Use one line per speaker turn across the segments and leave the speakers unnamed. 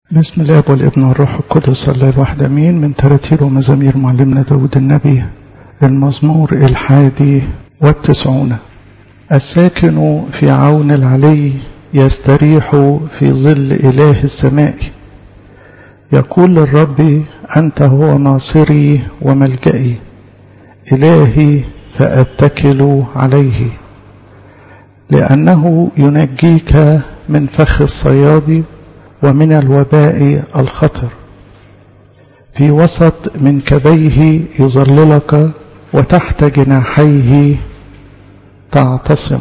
بسم الله والابن والروح القدس الله الواحد امين من تراتير ومزامير معلمنا داود النبي المزمور الحادي والتسعون الساكن في عون العلي يستريح في ظل اله السماء يقول للرب انت هو ناصري وملجئي الهي فاتكل عليه لانه ينجيك من فخ الصياد ومن الوباء الخطر في وسط منكبيه يظللك وتحت جناحيه تعتصم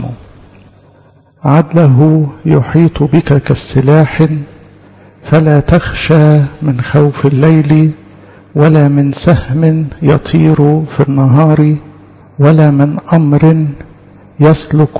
عدله يحيط بك كالسلاح فلا تخشى من خوف الليل ولا من سهم يطير في النهار ولا من امر يسلك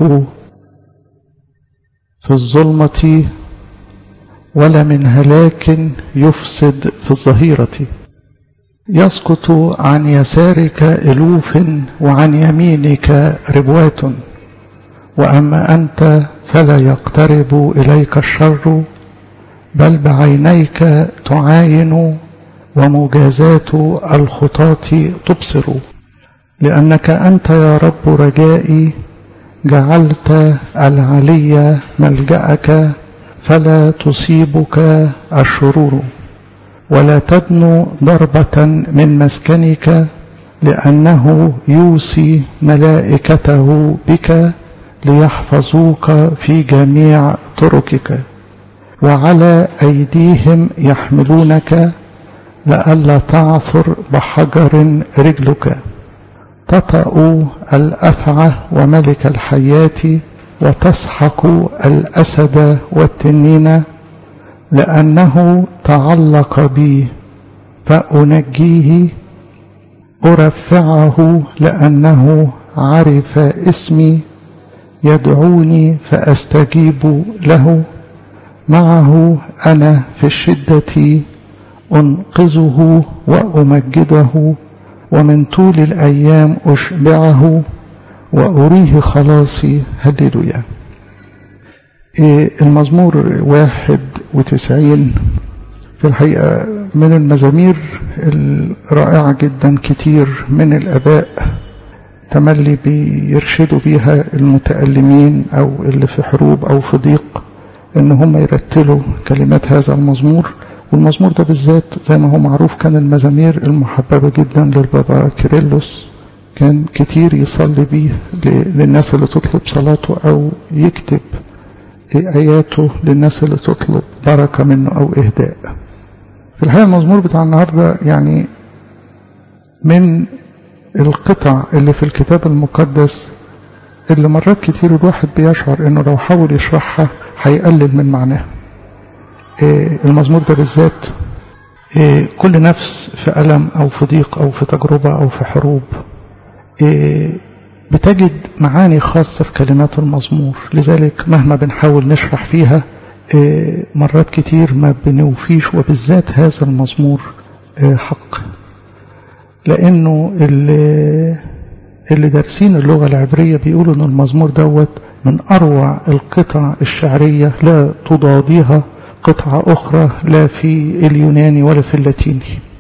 في الظلمه ولا من هلاك يفسد في الظهيرة يسقط عن يسارك ألوف وعن يمينك ربوات وأما أنت فلا يقترب إليك الشر بل بعينيك تعاين ومجازات الخطاة تبصر لأنك أنت يا رب رجائي جعلت العلي ملجأك فلا تصيبك الشرور ولا تدنو ضربة من مسكنك لأنه يوصي ملائكته بك ليحفظوك في جميع طرقك وعلى أيديهم يحملونك لئلا تعثر بحجر رجلك تطأ الأفعى وملك الحيات وتسحق الأسد والتنين لأنه تعلق بي فأنجيه أرفعه لأنه عرف اسمي يدعوني فأستجيب له معه أنا في الشدة أنقذه وأمجده ومن طول الأيام أشبعه وأريه خلاصي هللويا المزمور واحد وتسعين في الحقيقة من المزامير الرائعة جدا كتير من الآباء تملي بيرشدوا بيها المتألمين أو اللي في حروب أو في ضيق إن هم يرتلوا كلمات هذا المزمور والمزمور ده بالذات زي ما هو معروف كان المزامير المحببة جدا للبابا كيرلس كان كتير يصلي بيه للناس اللي تطلب صلاته أو يكتب آياته للناس اللي تطلب بركة منه أو إهداء في الحقيقة المزمور بتاع النهاردة يعني من القطع اللي في الكتاب المقدس اللي مرات كتير الواحد بيشعر انه لو حاول يشرحها هيقلل من معناها المزمور ده بالذات كل نفس في ألم أو في ضيق أو في تجربة أو في حروب بتجد معاني خاصة في كلمات المزمور لذلك مهما بنحاول نشرح فيها مرات كتير ما بنوفيش وبالذات هذا المزمور حق لأنه اللي, اللي دارسين اللغة العبرية بيقولوا أن المزمور دوت من أروع القطع الشعرية لا تضاديها قطعة أخرى لا في اليوناني ولا في اللاتيني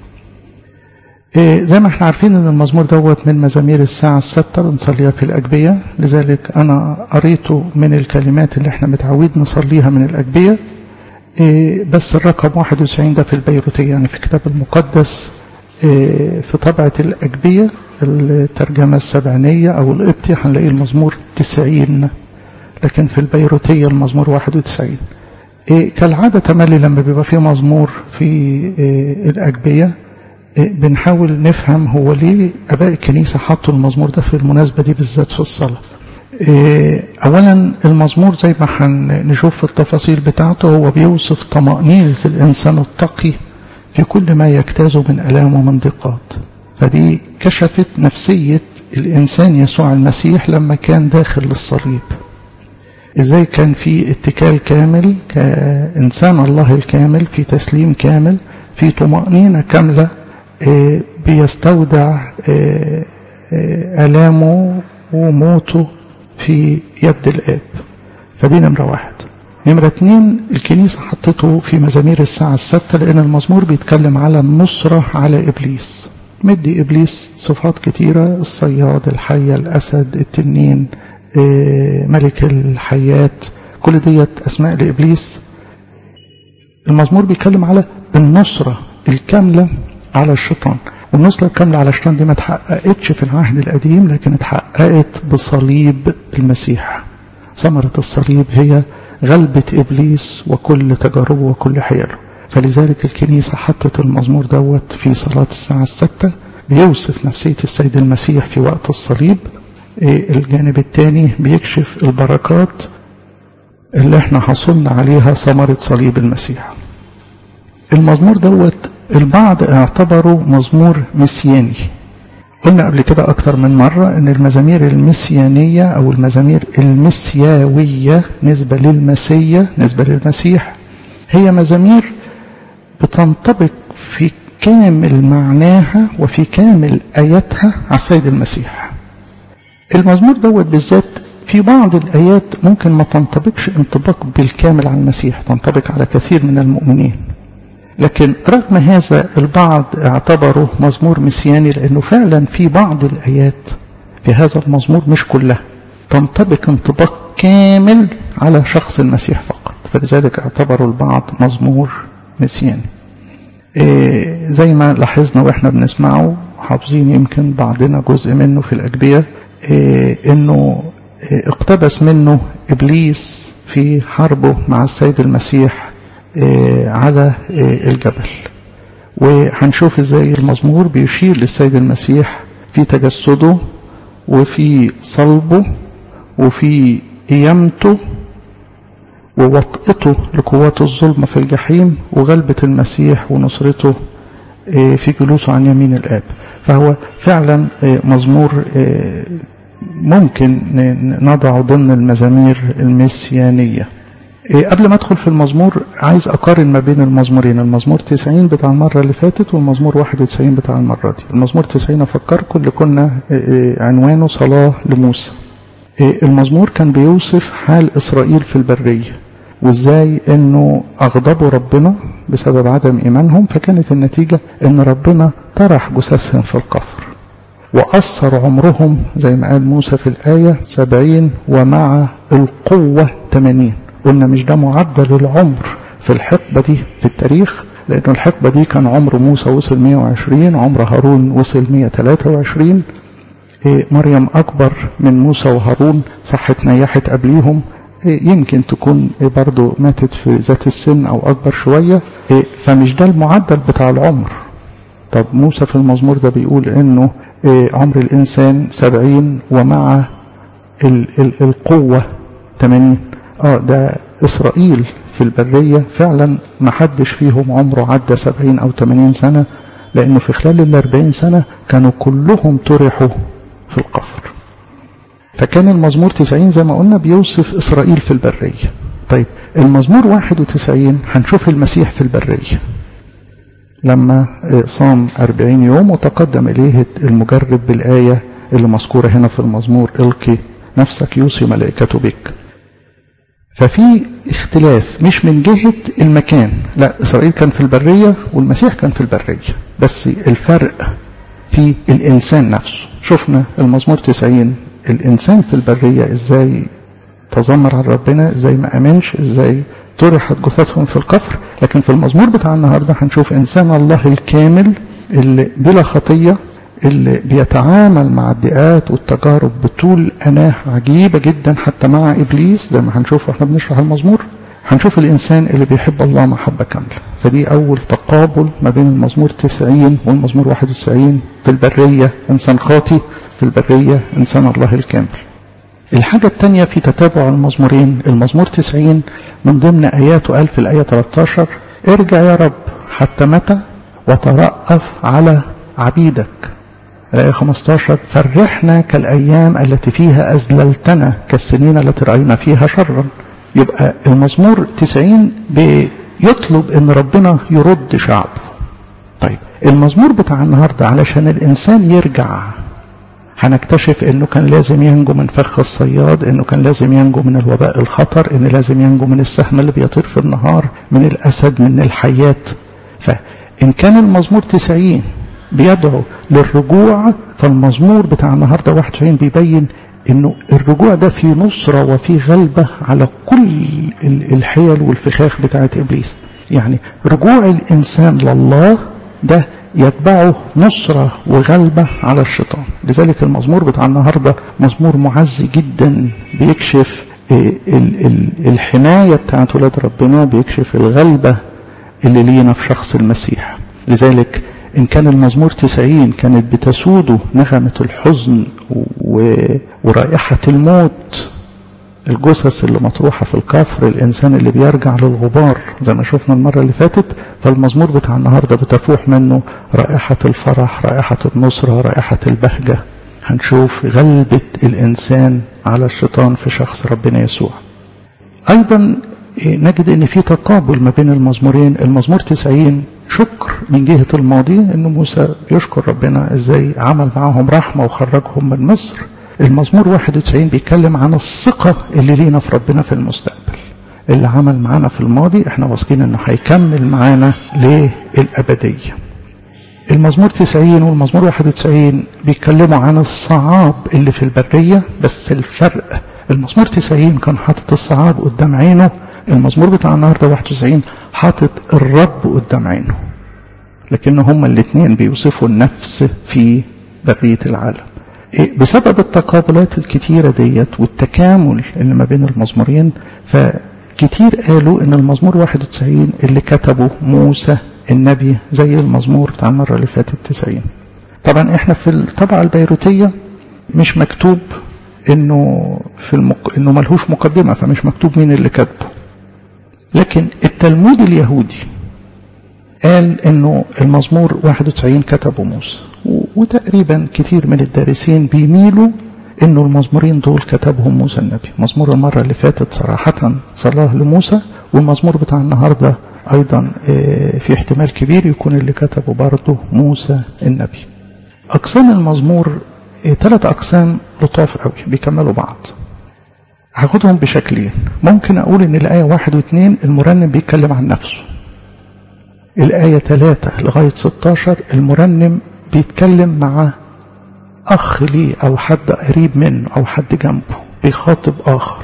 زي ما احنا عارفين ان المزمور دوت من مزامير الساعة الستة بنصليها في الأجبية لذلك أنا قريته من الكلمات اللي احنا متعود نصليها من الأجبية بس الرقم 91 ده في البيروتية يعني في الكتاب المقدس في طبعة الأجبية الترجمة السبعينية أو القبطي هنلاقي المزمور 90 لكن في البيروتية المزمور 91 كالعادة تملي لما بيبقى في مزمور في الأجبية بنحاول نفهم هو ليه أباء الكنيسة حطوا المزمور ده في المناسبة دي بالذات في الصلاة أولا المزمور زي ما هنشوف في التفاصيل بتاعته هو بيوصف طمأنينة الإنسان التقي في كل ما يجتازه من ألام ومن ضيقات فدي كشفت نفسية الإنسان يسوع المسيح لما كان داخل للصليب ازاي كان في اتكال كامل كإنسان الله الكامل في تسليم كامل في طمأنينة كاملة بيستودع ألامه وموته في يد الآب فدي نمرة واحد نمرة اتنين الكنيسة حطته في مزامير الساعة الستة لأن المزمور بيتكلم على النصرة على إبليس مدي إبليس صفات كتيرة الصياد الحية الأسد التنين ملك الحيات كل ديت أسماء لإبليس المزمور بيتكلم على النصرة الكاملة على الشيطان والنصرة الكاملة على الشيطان دي ما اتحققتش في العهد القديم لكن اتحققت بصليب المسيح ثمرة الصليب هي غلبة إبليس وكل تجاربه وكل حياله فلذلك الكنيسة حطت المزمور دوت في صلاة الساعة الستة بيوصف نفسية السيد المسيح في وقت الصليب الجانب الثاني بيكشف البركات اللي احنا حصلنا عليها ثمرة صليب المسيح المزمور دوت البعض اعتبره مزمور مسياني قلنا قبل كده أكتر من مرة أن المزامير المسيانية أو المزامير المسياوية نسبة للمسية نسبة للمسيح هي مزامير بتنطبق في كامل معناها وفي كامل آياتها على السيد المسيح المزمور دوت بالذات في بعض الآيات ممكن ما تنطبقش انطباق بالكامل على المسيح تنطبق على كثير من المؤمنين لكن رغم هذا البعض اعتبره مزمور مسياني لأنه فعلا في بعض الآيات في هذا المزمور مش كلها تنطبق انطباق كامل على شخص المسيح فقط فلذلك اعتبروا البعض مزمور مسياني إيه زي ما لاحظنا واحنا بنسمعه حافظين يمكن بعضنا جزء منه في الأجبية إيه انه إيه اقتبس منه إبليس في حربه مع السيد المسيح على الجبل وهنشوف ازاي المزمور بيشير للسيد المسيح في تجسده وفي صلبه وفي قيامته ووطئته لقوات الظلمة في الجحيم وغلبة المسيح ونصرته في جلوسه عن يمين الآب فهو فعلا مزمور ممكن نضعه ضمن المزامير المسيانيه قبل ما ادخل في المزمور عايز اقارن ما بين المزمورين المزمور 90 بتاع المره اللي فاتت والمزمور 91 بتاع المره دي المزمور 90 افكركم اللي كنا عنوانه صلاه لموسى المزمور كان بيوصف حال اسرائيل في البريه وازاي انه اغضبوا ربنا بسبب عدم ايمانهم فكانت النتيجه ان ربنا طرح جثثهم في القفر وأثر عمرهم زي ما قال موسى في الآية سبعين ومع القوة ثمانين قلنا مش ده معدل العمر في الحقبة دي في التاريخ لأنه الحقبة دي كان عمر موسى وصل 120 عمر هارون وصل 123 إيه مريم أكبر من موسى وهارون صحت نيحت قبليهم إيه يمكن تكون إيه برضو ماتت في ذات السن أو أكبر شوية فمش ده المعدل بتاع العمر طب موسى في المزمور ده بيقول إنه عمر الإنسان سبعين ومع ال ال القوة 80 اه ده إسرائيل في البرية فعلا ما حدش فيهم عمره عدى 70 أو 80 سنة لأنه في خلال الأربعين سنة كانوا كلهم طرحوا في القفر فكان المزمور 90 زي ما قلنا بيوصف إسرائيل في البرية طيب المزمور 91 هنشوف المسيح في البرية لما صام أربعين يوم وتقدم إليه المجرب بالآية اللي مذكورة هنا في المزمور القي نفسك يوصي ملائكته بك ففي اختلاف مش من جهة المكان لا إسرائيل كان في البرية والمسيح كان في البرية بس الفرق في الإنسان نفسه شفنا المزمور 90 الإنسان في البرية إزاي تذمر على ربنا إزاي ما أمنش إزاي طرحت جثثهم في القفر لكن في المزمور بتاع النهاردة هنشوف إنسان الله الكامل اللي بلا خطية اللي بيتعامل مع الضيقات والتجارب بطول أناه عجيبة جدا حتى مع إبليس زي ما هنشوف واحنا بنشرح المزمور هنشوف الإنسان اللي بيحب الله محبة كاملة فدي أول تقابل ما بين المزمور 90 والمزمور 91 في البرية إنسان خاطي في البرية إنسان الله الكامل الحاجة الثانية في تتابع المزمورين المزمور 90 من ضمن آياته قال في الآية 13 ارجع يا رب حتى متى وترأف على عبيدك الآية 15 فرحنا كالأيام التي فيها أذللتنا كالسنين التي رأينا فيها شرا يبقى المزمور 90 بيطلب ان ربنا يرد شعبه طيب المزمور بتاع النهاردة علشان الإنسان يرجع هنكتشف انه كان لازم ينجو من فخ الصياد انه كان لازم ينجو من الوباء الخطر انه لازم ينجو من السهم اللي بيطير في النهار من الاسد من الحيات فان كان المزمور 90 بيدعو للرجوع فالمزمور بتاع النهارده 91 بيبين انه الرجوع ده فيه نصرة وفيه غلبة على كل الحيل والفخاخ بتاعت ابليس يعني رجوع الانسان لله ده يتبعه نصرة وغلبة على الشيطان لذلك المزمور بتاع النهاردة مزمور معزي جدا بيكشف الحماية بتاعت ولاد ربنا بيكشف الغلبة اللي لينا في شخص المسيح لذلك إن كان المزمور تسعين كانت بتسوده نغمة الحزن ورائحة الموت الجثث اللي مطروحة في الكفر الإنسان اللي بيرجع للغبار زي ما شفنا المرة اللي فاتت فالمزمور بتاع النهاردة بتفوح منه رائحة الفرح رائحة النصرة رائحة البهجة هنشوف غلبة الإنسان على الشيطان في شخص ربنا يسوع أيضا نجد ان في تقابل ما بين المزمورين المزمور 90 شكر من جهة الماضي ان موسى يشكر ربنا ازاي عمل معاهم رحمة وخرجهم من مصر المزمور 91 بيتكلم عن الثقة اللي لينا في ربنا في المستقبل اللي عمل معانا في الماضي احنا واثقين انه هيكمل معانا للأبدية المزمور 90 والمزمور 91 بيتكلموا عن الصعاب اللي في البرية بس الفرق المزمور 90 كان حاطط الصعاب قدام عينه المزمور بتاع النهاردة 91 حاطط الرب قدام عينه لكن هما الاثنين بيوصفوا النفس في برية العالم بسبب التقابلات الكتيرة ديت والتكامل اللي ما بين المزمورين فكتير قالوا ان المزمور 91 اللي كتبه موسى النبي زي المزمور بتاع المرة اللي فاتت 90 طبعا احنا في الطبعة البيروتية مش مكتوب انه في المق... انه ملهوش مقدمة فمش مكتوب مين اللي كاتبه لكن التلمود اليهودي قال انه المزمور 91 كتبه موسى وتقريبا كتير من الدارسين بيميلوا انه المزمورين دول كتبهم موسى النبي مزمور المرة اللي فاتت صراحة صلاه لموسى والمزمور بتاع النهاردة ايضا في احتمال كبير يكون اللي كتبه برضه موسى النبي اقسام المزمور ثلاث اقسام لطاف قوي بيكملوا بعض هاخدهم بشكلين ممكن اقول ان الايه واحد واثنين المرنم بيتكلم عن نفسه الآية ثلاثة لغاية 16 المرنم بيتكلم مع أخ ليه أو حد قريب منه أو حد جنبه بيخاطب آخر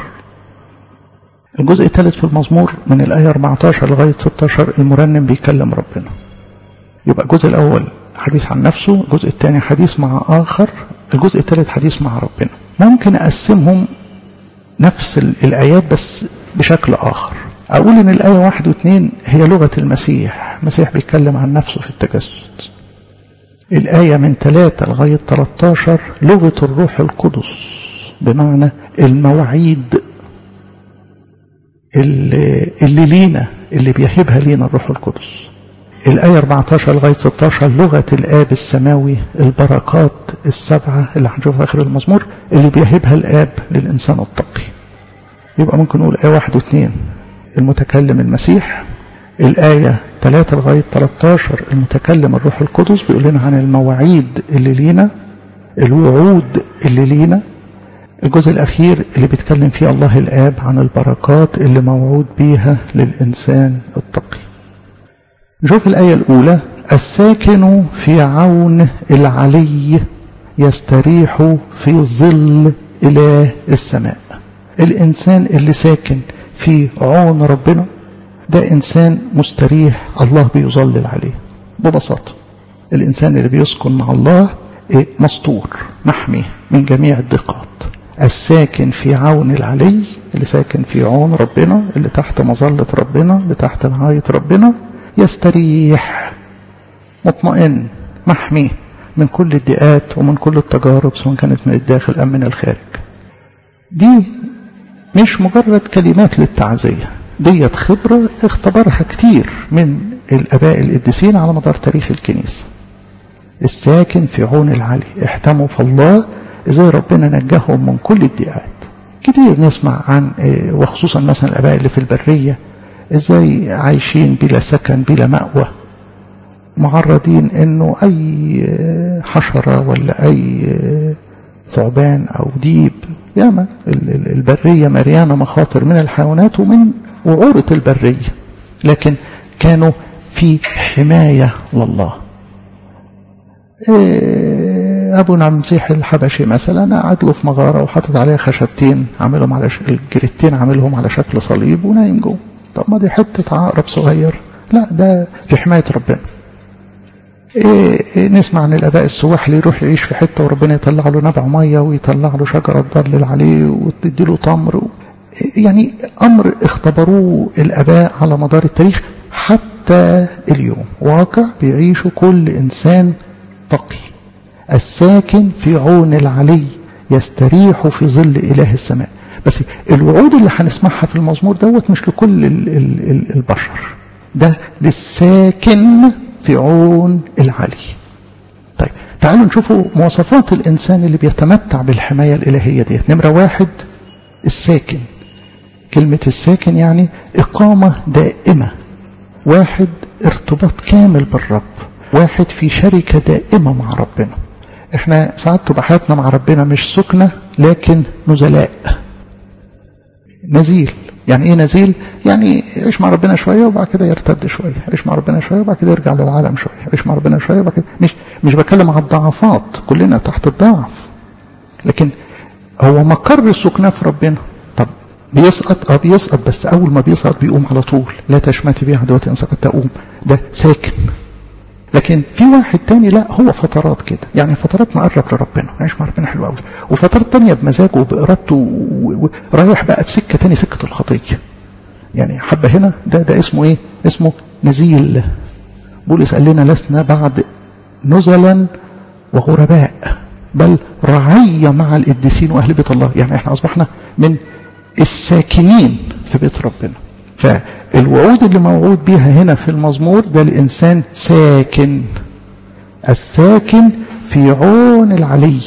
الجزء الثالث في المزمور من الآية 14 لغاية 16 المرنم بيكلم ربنا يبقى الجزء الأول حديث عن نفسه الجزء الثاني حديث مع آخر الجزء الثالث حديث مع ربنا ممكن أقسمهم نفس الآيات بس بشكل آخر أقول إن الآية واحد واثنين هي لغة المسيح المسيح بيتكلم عن نفسه في التجسد الآية من ثلاثة لغاية 13 لغة الروح القدس بمعنى المواعيد اللي, اللي لينا اللي بيهبها لينا الروح القدس الآية 14 لغاية 16 لغة الآب السماوي البركات السبعة اللي هنشوفها آخر المزمور اللي بيهبها الآب للإنسان التقي يبقى ممكن نقول آية واحد واثنين المتكلم المسيح الآية 3 لغاية 13 المتكلم الروح القدس بيقول لنا عن المواعيد اللي لينا الوعود اللي لينا الجزء الأخير اللي بيتكلم فيه الله الآب عن البركات اللي موعود بيها للإنسان التقي نشوف الآية الأولى الساكن في عون العلي يستريح في ظل إله السماء الإنسان اللي ساكن في عون ربنا ده إنسان مستريح الله بيظلل عليه ببساطة الإنسان اللي بيسكن مع الله مستور محمي من جميع الضيقات الساكن في عون العلي اللي ساكن في عون ربنا اللي تحت مظلة ربنا اللي تحت رعاية ربنا يستريح مطمئن محمي من كل الضيقات ومن كل التجارب سواء كانت من الداخل أم من الخارج دي مش مجرد كلمات للتعزية ديت خبرة اختبرها كتير من الآباء القديسين على مدار تاريخ الكنيسة الساكن في عون العلي احتموا في الله ازاي ربنا نجاهم من كل الضيقات كتير نسمع عن وخصوصا مثلا الآباء اللي في البرية ازاي عايشين بلا سكن بلا مأوى معرضين انه اي حشرة ولا اي ثعبان أو ديب ياما البرية مليانة مخاطر من الحيوانات ومن وعورة البرية لكن كانوا في حماية لله أبونا عم مسيح الحبشي مثلا قعد له في مغارة وحاطط عليها خشبتين عاملهم على شكل الجريتين عاملهم على شكل صليب ونايم جوه طب ما دي حتة عقرب صغير لا ده في حماية ربنا إيه نسمع عن الاباء السواح اللي يروح يعيش في حته وربنا يطلع له نبع ميه ويطلع له شجره تضلل عليه وتدي له تمر و... يعني امر اختبروه الاباء على مدار التاريخ حتى اليوم واقع بيعيشه كل انسان تقي الساكن في عون العلي يستريح في ظل اله السماء بس الوعود اللي هنسمعها في المزمور دوت مش لكل ال ال البشر ده للساكن في عون العلي طيب تعالوا نشوفوا مواصفات الإنسان اللي بيتمتع بالحماية الإلهية دي نمرة واحد الساكن كلمة الساكن يعني إقامة دائمة واحد ارتباط كامل بالرب واحد في شركة دائمة مع ربنا احنا ساعات تبقى حياتنا مع ربنا مش سكنة لكن نزلاء نزيل يعني ايه نزيل يعني يعيش مع ربنا شويه وبعد كده يرتد شويه يعيش مع ربنا شويه وبعد كده يرجع للعالم شويه يعيش مع ربنا شويه وبعد كده مش مش بتكلم على الضعفات كلنا تحت الضعف لكن هو مقر السكنه في ربنا طب بيسقط اه بيسقط بس اول ما بيسقط بيقوم على طول لا تشمتي بي عدوتي ان سقط تقوم ده ساكن لكن في واحد تاني لا هو فترات كده يعني فترات مقرب لربنا يعيش مع ربنا حلو قوي وفترات تانية بمزاجه وبإرادته ورايح بقى في سكة تاني سكة الخطية يعني حبة هنا ده ده اسمه ايه اسمه نزيل بولس قال لنا لسنا بعد نزلا وغرباء بل رعية مع القديسين وأهل بيت الله يعني احنا أصبحنا من الساكنين في بيت ربنا فالوعود اللي موعود بيها هنا في المزمور ده الإنسان ساكن الساكن في عون العلي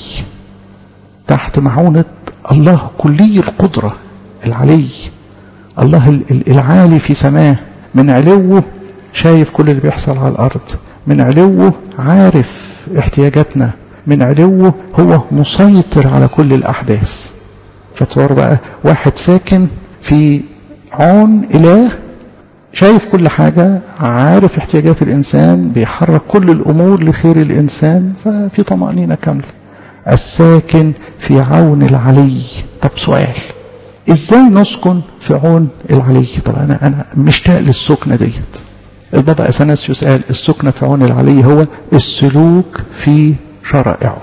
تحت معونة الله كلي القدرة العلي الله العالي في سماه من علوه شايف كل اللي بيحصل على الأرض من علوه عارف احتياجاتنا من علوه هو مسيطر على كل الأحداث فتصور بقى واحد ساكن في عون إله شايف كل حاجة عارف احتياجات الإنسان بيحرك كل الأمور لخير الإنسان ففي طمأنينة كاملة الساكن في عون العلي طب سؤال ازاي نسكن في عون العلي طب انا انا مشتاق للسكنه ديت البابا اثناسيوس قال السكنه في عون العلي هو السلوك في شرائعه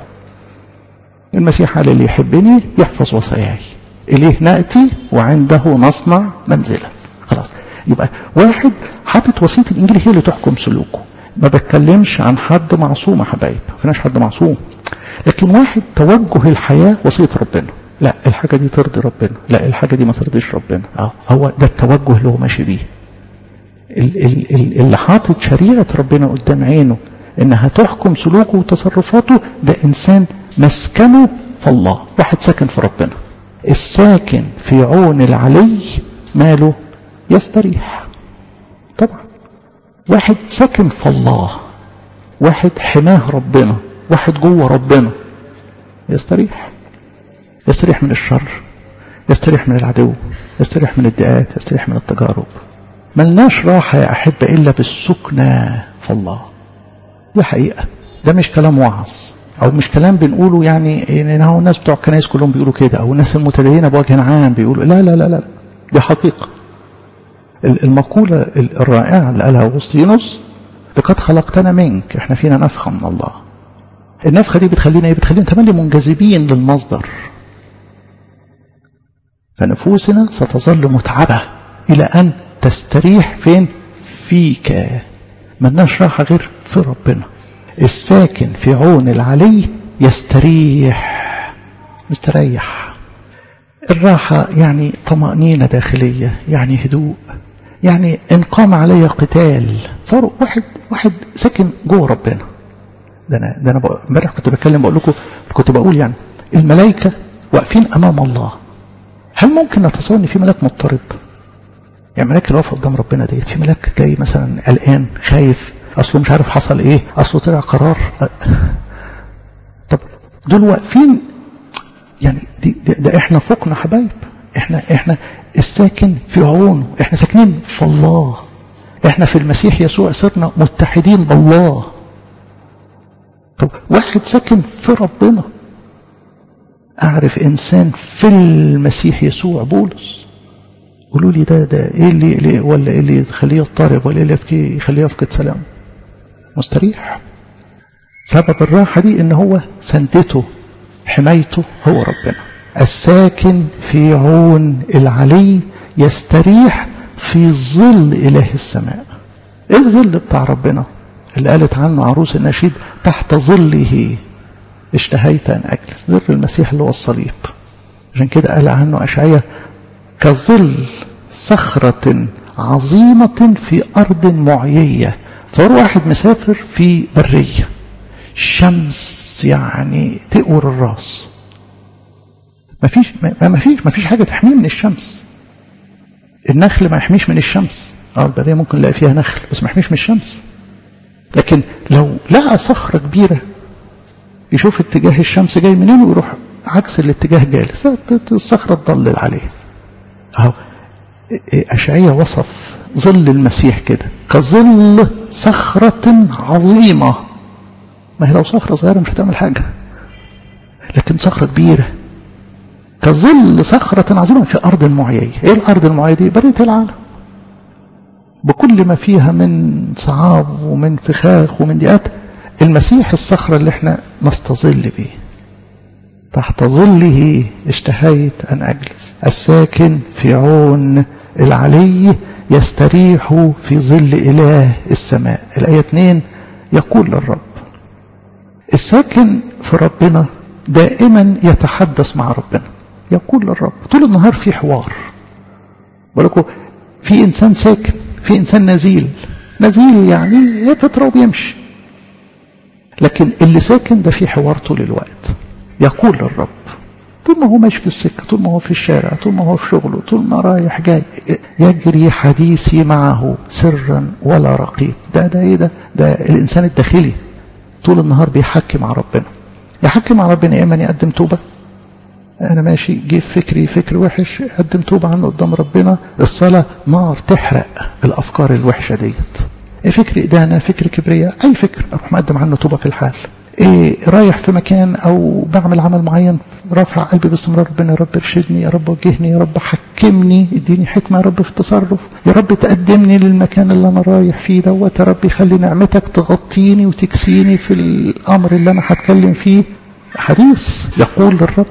المسيح قال اللي يحبني يحفظ وصاياي اليه ناتي وعنده نصنع منزلا خلاص يبقى واحد حاطط وصيه الانجيل هي اللي تحكم سلوكه ما بتكلمش عن حد معصوم يا حبايب ما فيناش حد معصوم لكن واحد توجه الحياه وصيه ربنا لا الحاجه دي ترضي ربنا لا الحاجه دي ما ترضيش ربنا اه هو ده التوجه اللي هو ماشي بيه اللي حاطط شريعه ربنا قدام عينه انها تحكم سلوكه وتصرفاته ده انسان مسكنه في الله واحد ساكن في ربنا الساكن في عون العلي ماله يستريح طبعا واحد ساكن في الله واحد حماه ربنا واحد جوه ربنا يستريح يستريح من الشر يستريح من العدو يستريح من الدقات يستريح من التجارب ملناش راحة يا أحبة إلا بالسكنة في الله دي حقيقة ده مش كلام وعظ أو مش كلام بنقوله يعني إن هو الناس بتوع الكنائس كلهم بيقولوا كده أو الناس المتدينة بوجه عام بيقولوا لا لا لا لا دي حقيقة المقولة الرائعة اللي قالها أغسطينوس لقد خلقتنا منك احنا فينا نفخة من الله النفخة دي بتخلينا ايه بتخلينا تملي منجذبين للمصدر فنفوسنا ستظل متعبة إلى أن تستريح فين فيك ملناش راحة غير في ربنا الساكن في عون العلي يستريح مستريح الراحة يعني طمأنينة داخلية يعني هدوء يعني إن قام علي قتال صار واحد واحد ساكن جوه ربنا ده أنا ده أنا امبارح كنت بتكلم بقول لكم كنت بقول يعني الملائكة واقفين أمام الله هل ممكن نتصور إن في ملاك مضطرب؟ يعني ملاك اللي واقف قدام ربنا ديت في ملاك جاي مثلا قلقان خايف اصله مش عارف حصل ايه اصله طلع قرار طب دول واقفين يعني دي ده, ده احنا فوقنا حبايب احنا احنا الساكن في عونه احنا ساكنين في الله احنا في المسيح يسوع صرنا متحدين بالله طب واحد ساكن في ربنا اعرف انسان في المسيح يسوع بولس قولوا لي ده ده ايه اللي, اللي ولا ايه اللي يخليه يضطرب ولا ايه اللي يخليه يفقد سلامه مستريح سبب الراحه دي ان هو سندته حمايته هو ربنا الساكن في عون العلي يستريح في ظل إله السماء ايه الظل بتاع ربنا اللي قالت عنه عروس النشيد تحت ظله اشتهيت أن أجلس ظل المسيح اللي هو الصليب عشان كده قال عنه أشعية كظل صخرة عظيمة في أرض معيية تصور واحد مسافر في برية الشمس يعني تقور الراس مفيش مفيش مفيش حاجة تحميه من الشمس النخل ما يحميش من الشمس اه البرية ممكن نلاقي فيها نخل بس ما يحميش من الشمس لكن لو لقى صخرة كبيرة يشوف اتجاه الشمس جاي منين ويروح عكس الاتجاه جالس الصخرة تضلل عليه اهو أشعية وصف ظل المسيح كده كظل صخرة عظيمة ما هي لو صخرة صغيرة مش هتعمل حاجة لكن صخرة كبيرة كظل صخرة عظيمة في أرض معيية إيه الأرض المعيية دي برية العالم بكل ما فيها من صعاب ومن فخاخ ومن ضيقات المسيح الصخرة اللي احنا نستظل به تحت ظله اشتهيت أن أجلس الساكن في عون العلي يستريح في ظل إله السماء الآية 2 يقول للرب الساكن في ربنا دائما يتحدث مع ربنا يقول للرب طول النهار في حوار بالكم في إنسان ساكن في إنسان نزيل نزيل يعني فترة وبيمشي لكن اللي ساكن ده في حوار طول الوقت يقول للرب طول ما هو ماشي في السكة طول ما هو في الشارع طول ما هو في شغله طول ما رايح جاي يجري حديثي معه سرا ولا رقيب ده ده ايه ده ده الانسان الداخلي طول النهار بيحكي مع ربنا يحكي مع ربنا يا اما يقدم توبه انا ماشي جه في فكري فكر وحش اقدم توبه عنه قدام ربنا الصلاه نار تحرق الافكار الوحشه ديت فكر ادانه فكر كبرياء اي فكر اروح مقدم عنه توبه في الحال إيه رايح في مكان او بعمل عمل معين رافع قلبي باستمرار ربنا يا رب ارشدني يا رب وجهني يا رب حكمني اديني حكمه يا رب في التصرف يا رب تقدمني للمكان اللي انا رايح فيه دوت يا رب خلي نعمتك تغطيني وتكسيني في الامر اللي انا هتكلم فيه حديث يقول للرب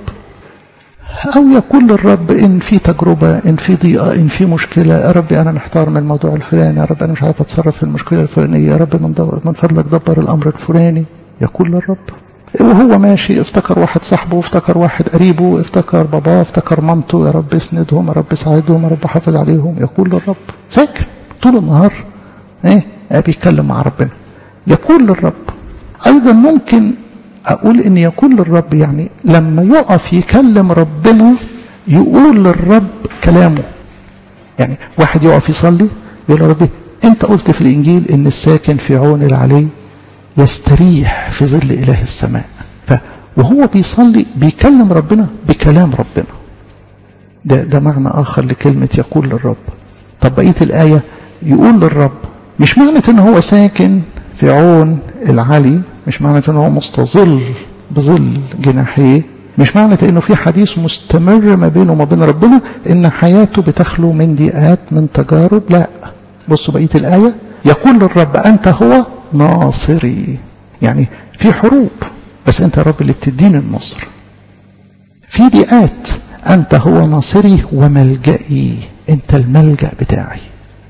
أو يقول للرب إن في تجربة إن في ضيقة إن في مشكلة يا رب أنا محتار من الموضوع الفلاني يا رب أنا مش عارف أتصرف في المشكلة الفلانية يا رب من, من فضلك دبر الأمر الفلاني يقول للرب وهو ماشي افتكر واحد صاحبه افتكر واحد قريبه افتكر باباه افتكر مامته يا رب اسندهم يا رب ساعدهم يا رب حافظ عليهم يقول للرب ساكن طول النهار ايه بيتكلم مع ربنا يقول للرب ايضا ممكن أقول إن يقول للرب يعني لما يقف يكلم ربنا يقول للرب كلامه يعني واحد يقف يصلي يقول ربي أنت قلت في الإنجيل إن الساكن في عون العلي يستريح في ظل إله السماء ف وهو بيصلي بيكلم ربنا بكلام ربنا ده ده معنى آخر لكلمة يقول للرب طب بقية الآية يقول للرب مش معنى إن هو ساكن في عون العلي مش معنى انه هو مستظل بظل جناحيه مش معنى انه في حديث مستمر ما بينه وما بين ربنا ان حياته بتخلو من ضيقات من تجارب لا بصوا بقيه الايه يقول للرب انت هو ناصري يعني في حروب بس انت يا رب اللي بتديني النصر في ضيقات انت هو ناصري وملجئي انت الملجا بتاعي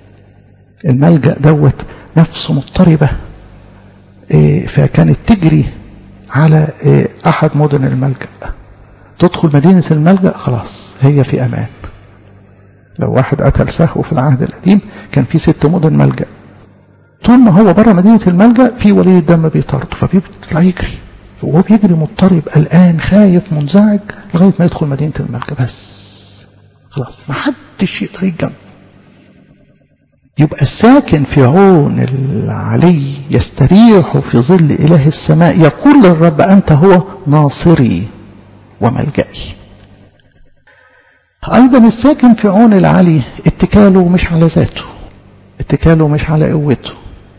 الملجا دوت نفسه مضطربه فكانت تجري على أحد مدن الملجأ تدخل مدينة الملجأ خلاص هي في أمان لو واحد قتل سهو في العهد القديم كان في ست مدن ملجأ طول ما هو بره مدينة الملجأ في ولي الدم بيطارده فبيطلع يجري وهو بيجري مضطرب قلقان خايف منزعج لغاية ما يدخل مدينة الملجأ بس خلاص ما حدش يقدر يتجمع يبقى الساكن في عون العلي يستريح في ظل إله السماء يقول للرب أنت هو ناصري وملجئي أيضا الساكن في عون العلي اتكاله مش على ذاته اتكاله مش على قوته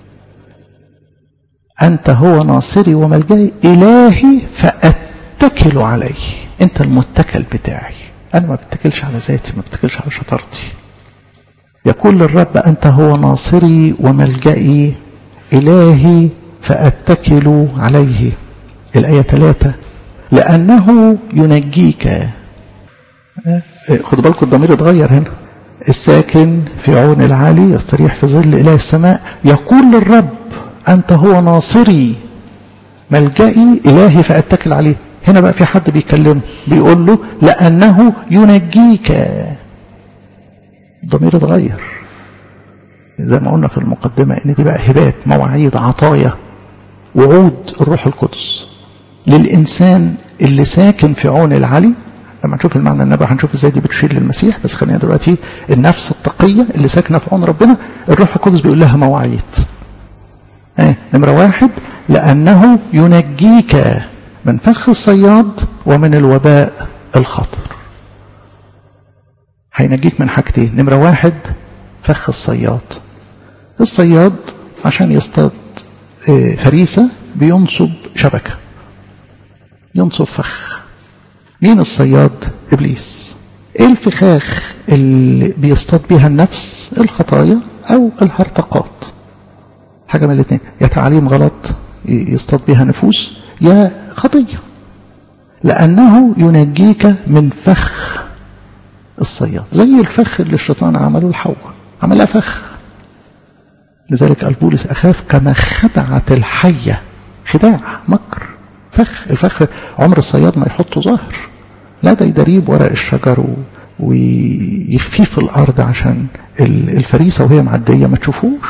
أنت هو ناصري وملجئي إلهي فأتكل عليه أنت المتكل بتاعي أنا ما بتكلش على ذاتي ما بتكلش على شطارتي يقول للرب أنت هو ناصري وملجئي إلهي فأتكل عليه الآية ثلاثة لأنه ينجيك خدوا بالكم الضمير اتغير هنا الساكن في عون العالي يستريح في ظل إله السماء يقول للرب أنت هو ناصري ملجئي إلهي فأتكل عليه هنا بقى في حد بيكلمه بيقول له لأنه ينجيك الضمير اتغير زي ما قلنا في المقدمة ان دي بقى هبات مواعيد عطايا وعود الروح القدس للإنسان اللي ساكن في عون العلي لما نشوف المعنى النبي هنشوف ازاي دي بتشير للمسيح بس خلينا دلوقتي النفس التقية اللي ساكنة في عون ربنا الروح القدس بيقول لها مواعيد ايه نمرة واحد لأنه ينجيك من فخ الصياد ومن الوباء الخطر هينجيك من حاجتين نمرة واحد فخ الصياد الصياد عشان يصطاد فريسة بينصب شبكة ينصب فخ مين الصياد إبليس ايه الفخاخ اللي بيصطاد بيها النفس الخطايا أو الهرطقات حاجة من الاثنين يا تعاليم غلط يصطاد بيها نفوس يا خطية لأنه ينجيك من فخ الصياد زي الفخ اللي الشيطان عمله لحواء عملها فخ لذلك قال بولس أخاف كما خدعت الحية خداع مكر فخ الفخ عمر الصياد ما يحطه ظاهر لا ده يدريب ورق الشجر ويخفيه في الأرض عشان الفريسة وهي معدية ما تشوفوش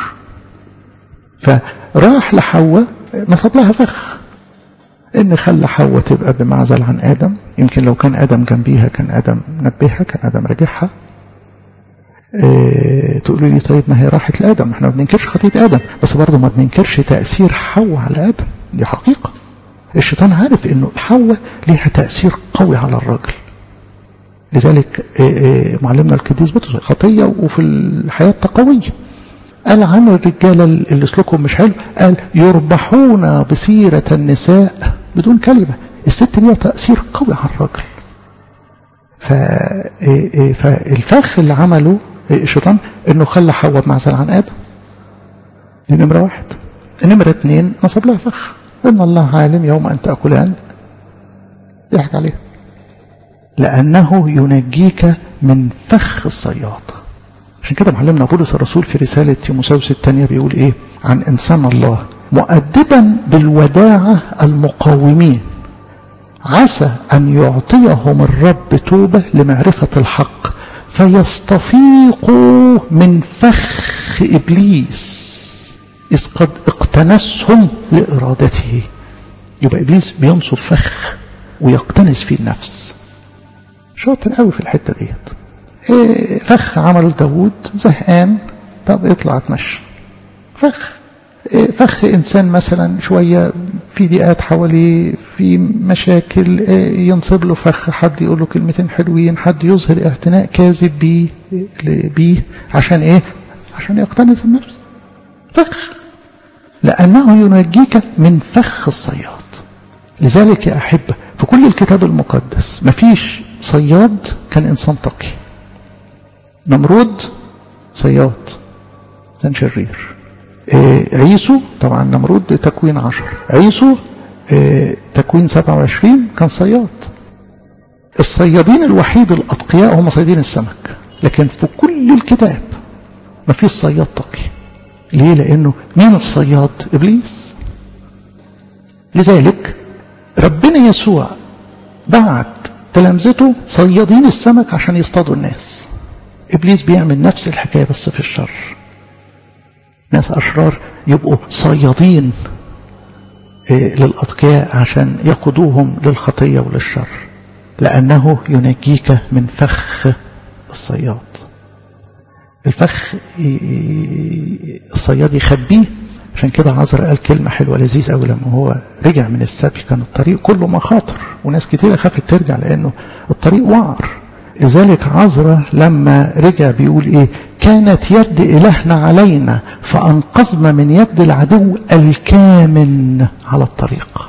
فراح لحواء نصب لها فخ ان خلى حواء تبقى بمعزل عن ادم يمكن لو كان ادم جنبيها كان ادم نبهها كان ادم راجعها إيه تقولوا لي طيب ما هي راحت لادم احنا ما بننكرش خطيه ادم بس برضه ما بننكرش تاثير حواء على ادم دي حقيقه الشيطان عارف انه حواء ليها تاثير قوي على الراجل لذلك إيه معلمنا القديس بطرس خطيه وفي الحياه قويه قال عن الرجالة اللي سلوكهم مش حلو قال يربحون بسيرة النساء بدون كلمة الست ليها تأثير قوي على الراجل فالفخ اللي عمله الشيطان انه خلى حواء معزل عن ادم دي نمرة واحد نمرة اتنين نصب لها فخ ان الله عالم يوم ان تأكلان يضحك عليها لأنه ينجيك من فخ الصياد عشان كده معلمنا بولس الرسول في رسالة تيموساوس الثانية بيقول ايه عن انسان الله مؤدبا بالوداعة المقاومين عسى ان يعطيهم الرب توبة لمعرفة الحق فيستفيقوا من فخ ابليس اذ قد اقتنسهم لارادته يبقى ابليس بينصب فخ ويقتنس فيه النفس شاطر قوي في الحتة ديت إيه فخ عمله داوود زهقان طب اطلع اتمشى فخ إيه فخ انسان مثلا شويه في ضيقات حواليه في مشاكل إيه ينصب له فخ حد يقول له كلمتين حلوين حد يظهر اعتناء كاذب بيه بيه عشان ايه عشان يقتنص النفس فخ لانه ينجيك من فخ الصياد لذلك يا احبه في كل الكتاب المقدس مفيش صياد كان انسان تقي نمرود صياد كان شرير إيه عيسو طبعا نمرود تكوين عشر عيسو إيه تكوين سبعة وعشرين كان صياد الصيادين الوحيد الأتقياء هم صيادين السمك لكن في كل الكتاب ما فيش صياد تقي ليه لأنه مين الصياد إبليس لذلك ربنا يسوع بعت تلامذته صيادين السمك عشان يصطادوا الناس إبليس بيعمل نفس الحكاية بس في الشر ناس أشرار يبقوا صيادين للأتقياء عشان يقودوهم للخطية وللشر لأنه ينجيك من فخ الصياد الفخ الصياد يخبيه عشان كده عذر قال كلمة حلوة لذيذة أوي لما هو رجع من السبي كان الطريق كله مخاطر وناس كتير خافت ترجع لأنه الطريق وعر لذلك عذرة لما رجع بيقول إيه كانت يد إلهنا علينا فأنقذنا من يد العدو الكامن على الطريق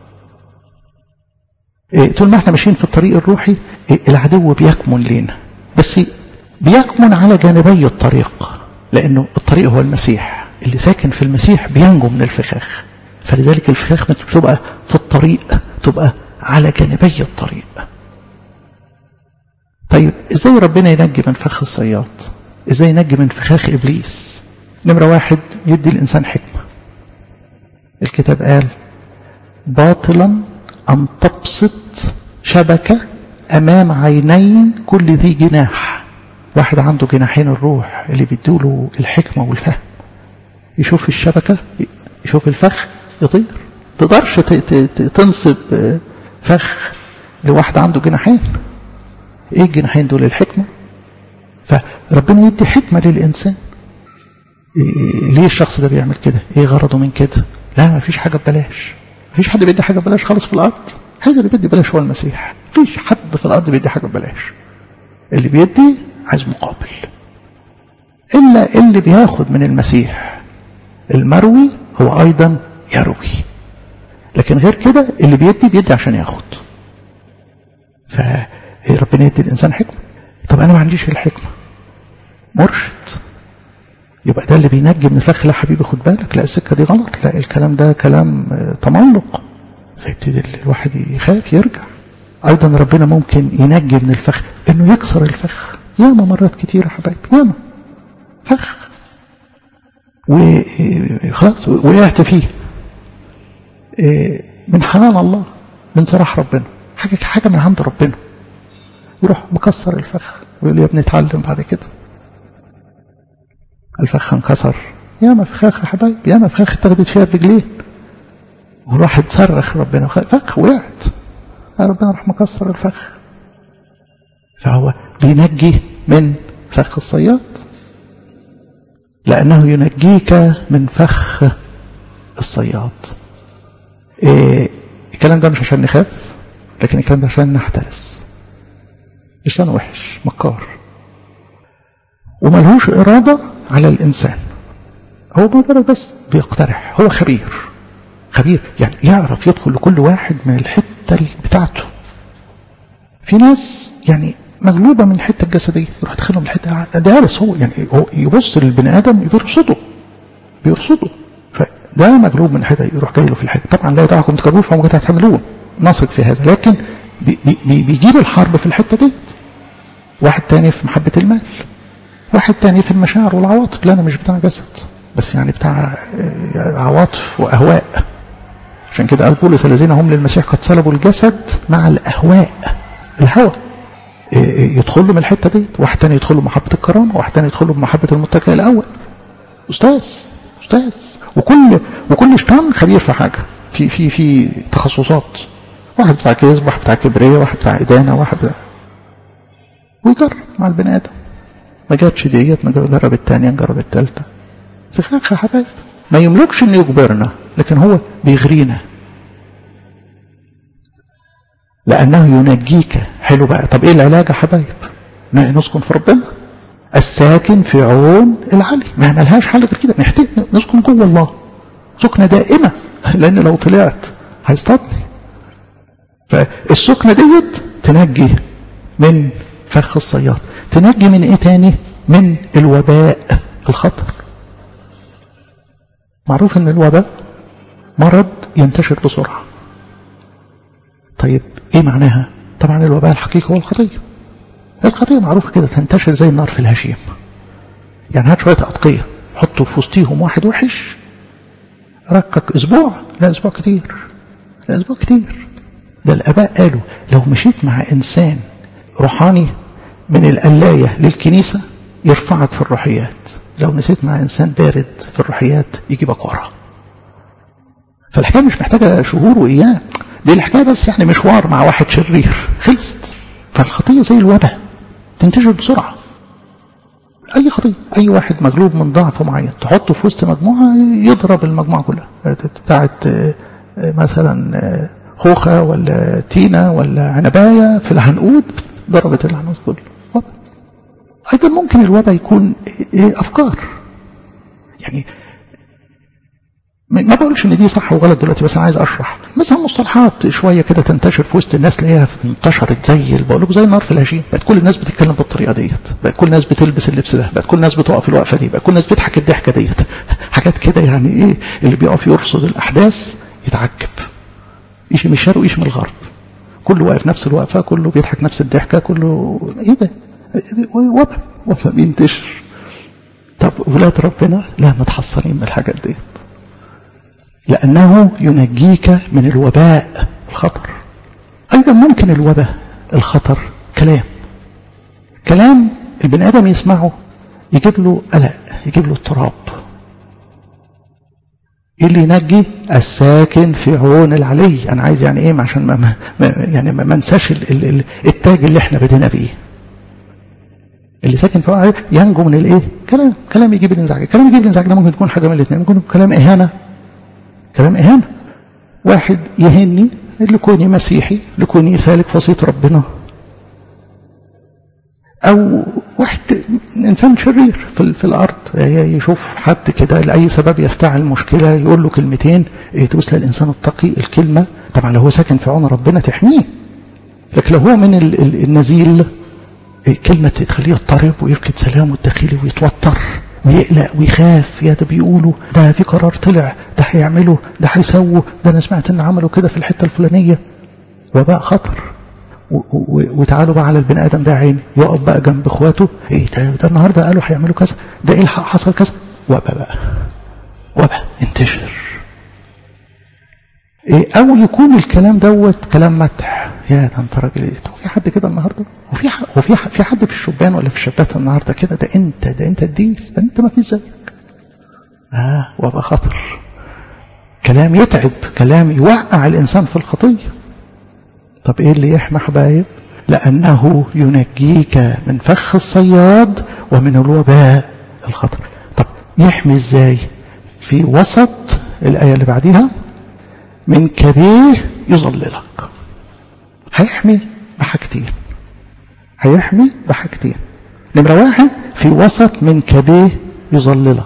إيه طول ما احنا ماشيين في الطريق الروحي إيه العدو بيكمن لينا بس بيكمن على جانبي الطريق لأنه الطريق هو المسيح اللي ساكن في المسيح بينجو من الفخاخ فلذلك الفخاخ بتبقى في الطريق تبقى على جانبي الطريق طيب ازاي ربنا ينجي من فخ الصياد ازاي ينجي من فخاخ ابليس نمرة واحد يدي الانسان حكمة الكتاب قال باطلا ان تبسط شبكة امام عيني كل ذي جناح واحد عنده جناحين الروح اللي بيدوله الحكمة والفهم يشوف الشبكة يشوف الفخ يطير تقدرش تنصب فخ لواحد عنده جناحين ايه الجناحين دول الحكمة فربنا يدي حكمة للإنسان إيه ليه الشخص ده بيعمل كده ايه غرضه من كده لا ما فيش حاجة ببلاش ما فيش حد بيدي حاجة ببلاش خالص في الأرض حاجة اللي بيدي ببلاش هو المسيح ما فيش حد في الأرض بيدي حاجة ببلاش اللي بيدي عايز مقابل إلا اللي بياخد من المسيح المروي هو أيضا يروي لكن غير كده اللي بيدي بيدي عشان ياخد فربنا يدي الإنسان حكمة طب أنا ما عنديش الحكمة مرشد يبقى ده اللي بينجي من الفخ لا حبيبي خد بالك لا السكة دي غلط لا الكلام ده كلام تملق فيبتدي الواحد يخاف يرجع أيضا ربنا ممكن ينجي من الفخ إنه يكسر الفخ ياما مرات كتير يا حبايبي ياما فخ وخلاص وقعت فيه من حنان الله من صراح ربنا حاجة حاجة من عند ربنا يروح مكسر الفخ ويقول يا ابني اتعلم بعد كده الفخ انكسر يا ما فخاخ يا حبايب يا ما فخاخ اتخذت فيها الرجلين والواحد صرخ ربنا فخ وقعت ربنا راح مكسر الفخ فهو بينجي من فخ الصياد لأنه ينجيك من فخ الصياد إيه الكلام ده مش عشان نخاف لكن الكلام ده عشان نحترس إشلان وحش مكار وملهوش إرادة على الإنسان هو مجرد بس بيقترح هو خبير خبير يعني يعرف يدخل لكل واحد من الحتة بتاعته في ناس يعني مغلوبة من الحتة الجسدية يروح يدخلهم الحتة دارس هو يعني هو يبص للبني آدم بيرصده بيرصده فده مغلوب من الحتة يروح جاي له في الحتة طبعا لا يدعكم تكرهون فهم قد هتحملون نثق في هذا لكن بي بي بيجيب الحرب في الحتة دي واحد تاني في محبة المال واحد تاني في المشاعر والعواطف لا أنا مش بتاع جسد بس يعني بتاع عواطف وأهواء عشان كده قال بولس الذين هم للمسيح قد صلبوا الجسد مع الأهواء الهوى يدخل له من الحته دي واحد تاني يدخل له محبه الكرامه واحد تاني يدخل له محبه المتكئ الاول استاذ استاذ وكل وكل شيطان خبير في حاجه في في في تخصصات واحد بتاع كذب واحد بتاع كبريه واحد بتاع ادانه واحد بتاع ويجرب مع البني ادم ما جاتش ديت ما جرب الثانيه نجرب الثالثه في خاخ يا حبايب ما يملكش انه يجبرنا لكن هو بيغرينا لأنه ينجيك حلو بقى طب إيه العلاج يا حبايب نسكن في ربنا الساكن في عون العلي ما ملهاش حل غير كده نحتاج نسكن جوه الله سكنة دائمة لأن لو طلعت هيصطادني فالسكنة ديت تنجي من فخ الصياد تنجي من ايه تاني من الوباء الخطر معروف ان الوباء مرض ينتشر بسرعة طيب ايه معناها طبعا الوباء الحقيقي هو الخطية الخطية معروفة كده تنتشر زي النار في الهشيم يعني هات شوية أتقية حطوا في وسطيهم واحد وحش ركك أسبوع لا أسبوع كتير لا أسبوع كتير ده الآباء قالوا لو مشيت مع إنسان روحاني من القلاية للكنيسة يرفعك في الروحيات لو نسيت مع إنسان بارد في الروحيات يجيبك ورا فالحكاية مش محتاجة شهور وأيام دي الحكاية بس يعني مشوار مع واحد شرير خلصت فالخطية زي الوباء تنتشر بسرعة أي خطية أي واحد مغلوب من ضعف معين تحطه في وسط مجموعة يضرب المجموعة كلها بتاعت مثلا خوخة ولا تينة ولا عنباية في العنقود ضربت العنقود كله وبا أيضا ممكن الوبا يكون أفكار يعني ما بقولش ان دي صح وغلط دلوقتي بس انا عايز اشرح مثلا مصطلحات شويه كده تنتشر في وسط الناس تلاقيها انتشرت زي بقول لكم زي النار في الهشيم بقت كل الناس بتتكلم بالطريقه ديت بقت كل الناس بتلبس اللبس ده بقت كل الناس بتقف الوقفه دي بقت كل الناس بتضحك الضحكه ديت حاجات كده يعني ايه اللي بيقف يرصد الاحداث يتعجب ايش من الشرق وايش من الغرب كله واقف نفس الوقفه كله بيضحك نفس الضحكه كله ايه ده وبا وبا بينتشر طب ولاد ربنا لا متحصنين من الحاجات ديت لأنه ينجيك من الوباء الخطر أيضا ممكن الوباء الخطر كلام كلام البني آدم يسمعه يجيب له قلق يجيب له اضطراب ايه اللي ينجي الساكن في عون العلي انا عايز يعني ايه عشان ما, ما يعني ما انساش التاج اللي احنا بدينا بيه اللي ساكن في عون العلي ينجو من الايه كلام كلام يجيب الانزعاج كلام يجيب الانزعاج ده ممكن يكون حاجه من الاثنين ممكن يكون كلام اهانه كلام إهانة واحد يهني لكوني مسيحي لكوني سالك في وصية ربنا أو واحد إنسان شرير في, في الأرض يشوف حد كده لأي سبب يفتعل مشكلة يقول له كلمتين تبص للإنسان التقي الكلمة طبعا لو هو ساكن في عون ربنا تحميه لكن لو هو من النزيل كلمة تخليه يضطرب ويفقد سلامه الداخلي ويتوتر ويقلق ويخاف يا ده بيقولوا ده في قرار طلع ده هيعملوا ده هيسووا ده انا سمعت ان عملوا كده في الحته الفلانيه وباء خطر وتعالوا بقى على البني ادم ده عيني يقف بقى جنب اخواته ايه ده, ده النهارده قالوا هيعملوا كذا ده ايه حصل كذا وباء بقى وباء انتشر إيه او يكون الكلام دوت كلام مدح يا ده انت راجل ايه هو في حد كده النهارده هو في هو في في حد في الشبان ولا في الشابات النهارده كده ده انت ده انت الديس ده انت ما في زيك اه وابقى خطر كلام يتعب كلام يوقع الانسان في الخطيه طب ايه اللي يحمى حبايب لانه ينجيك من فخ الصياد ومن الوباء الخطر طب يحمي ازاي في وسط الايه اللي بعديها من كبيه يظللك هيحمي بحاجتين هيحمي بحاجتين نمرة واحد في وسط منكبيه يظللك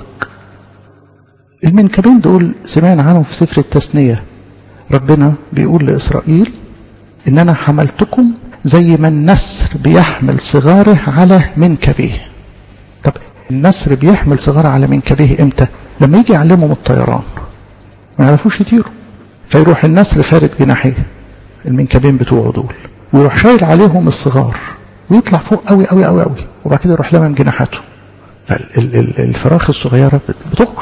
المنكبين دول سمعنا عنهم في سفر التثنية ربنا بيقول لإسرائيل إن أنا حملتكم زي ما النسر بيحمل صغاره على منكبيه طب النسر بيحمل صغاره على منكبيه امتى لما يجي يعلمهم الطيران ما يعرفوش يطيروا فيروح النسر فارد جناحيه المنكبين بتوعه دول ويروح شايل عليهم الصغار ويطلع فوق قوي قوي قوي قوي وبعد كده يروح لمم جناحاته فالفراخ الصغيرة بتقع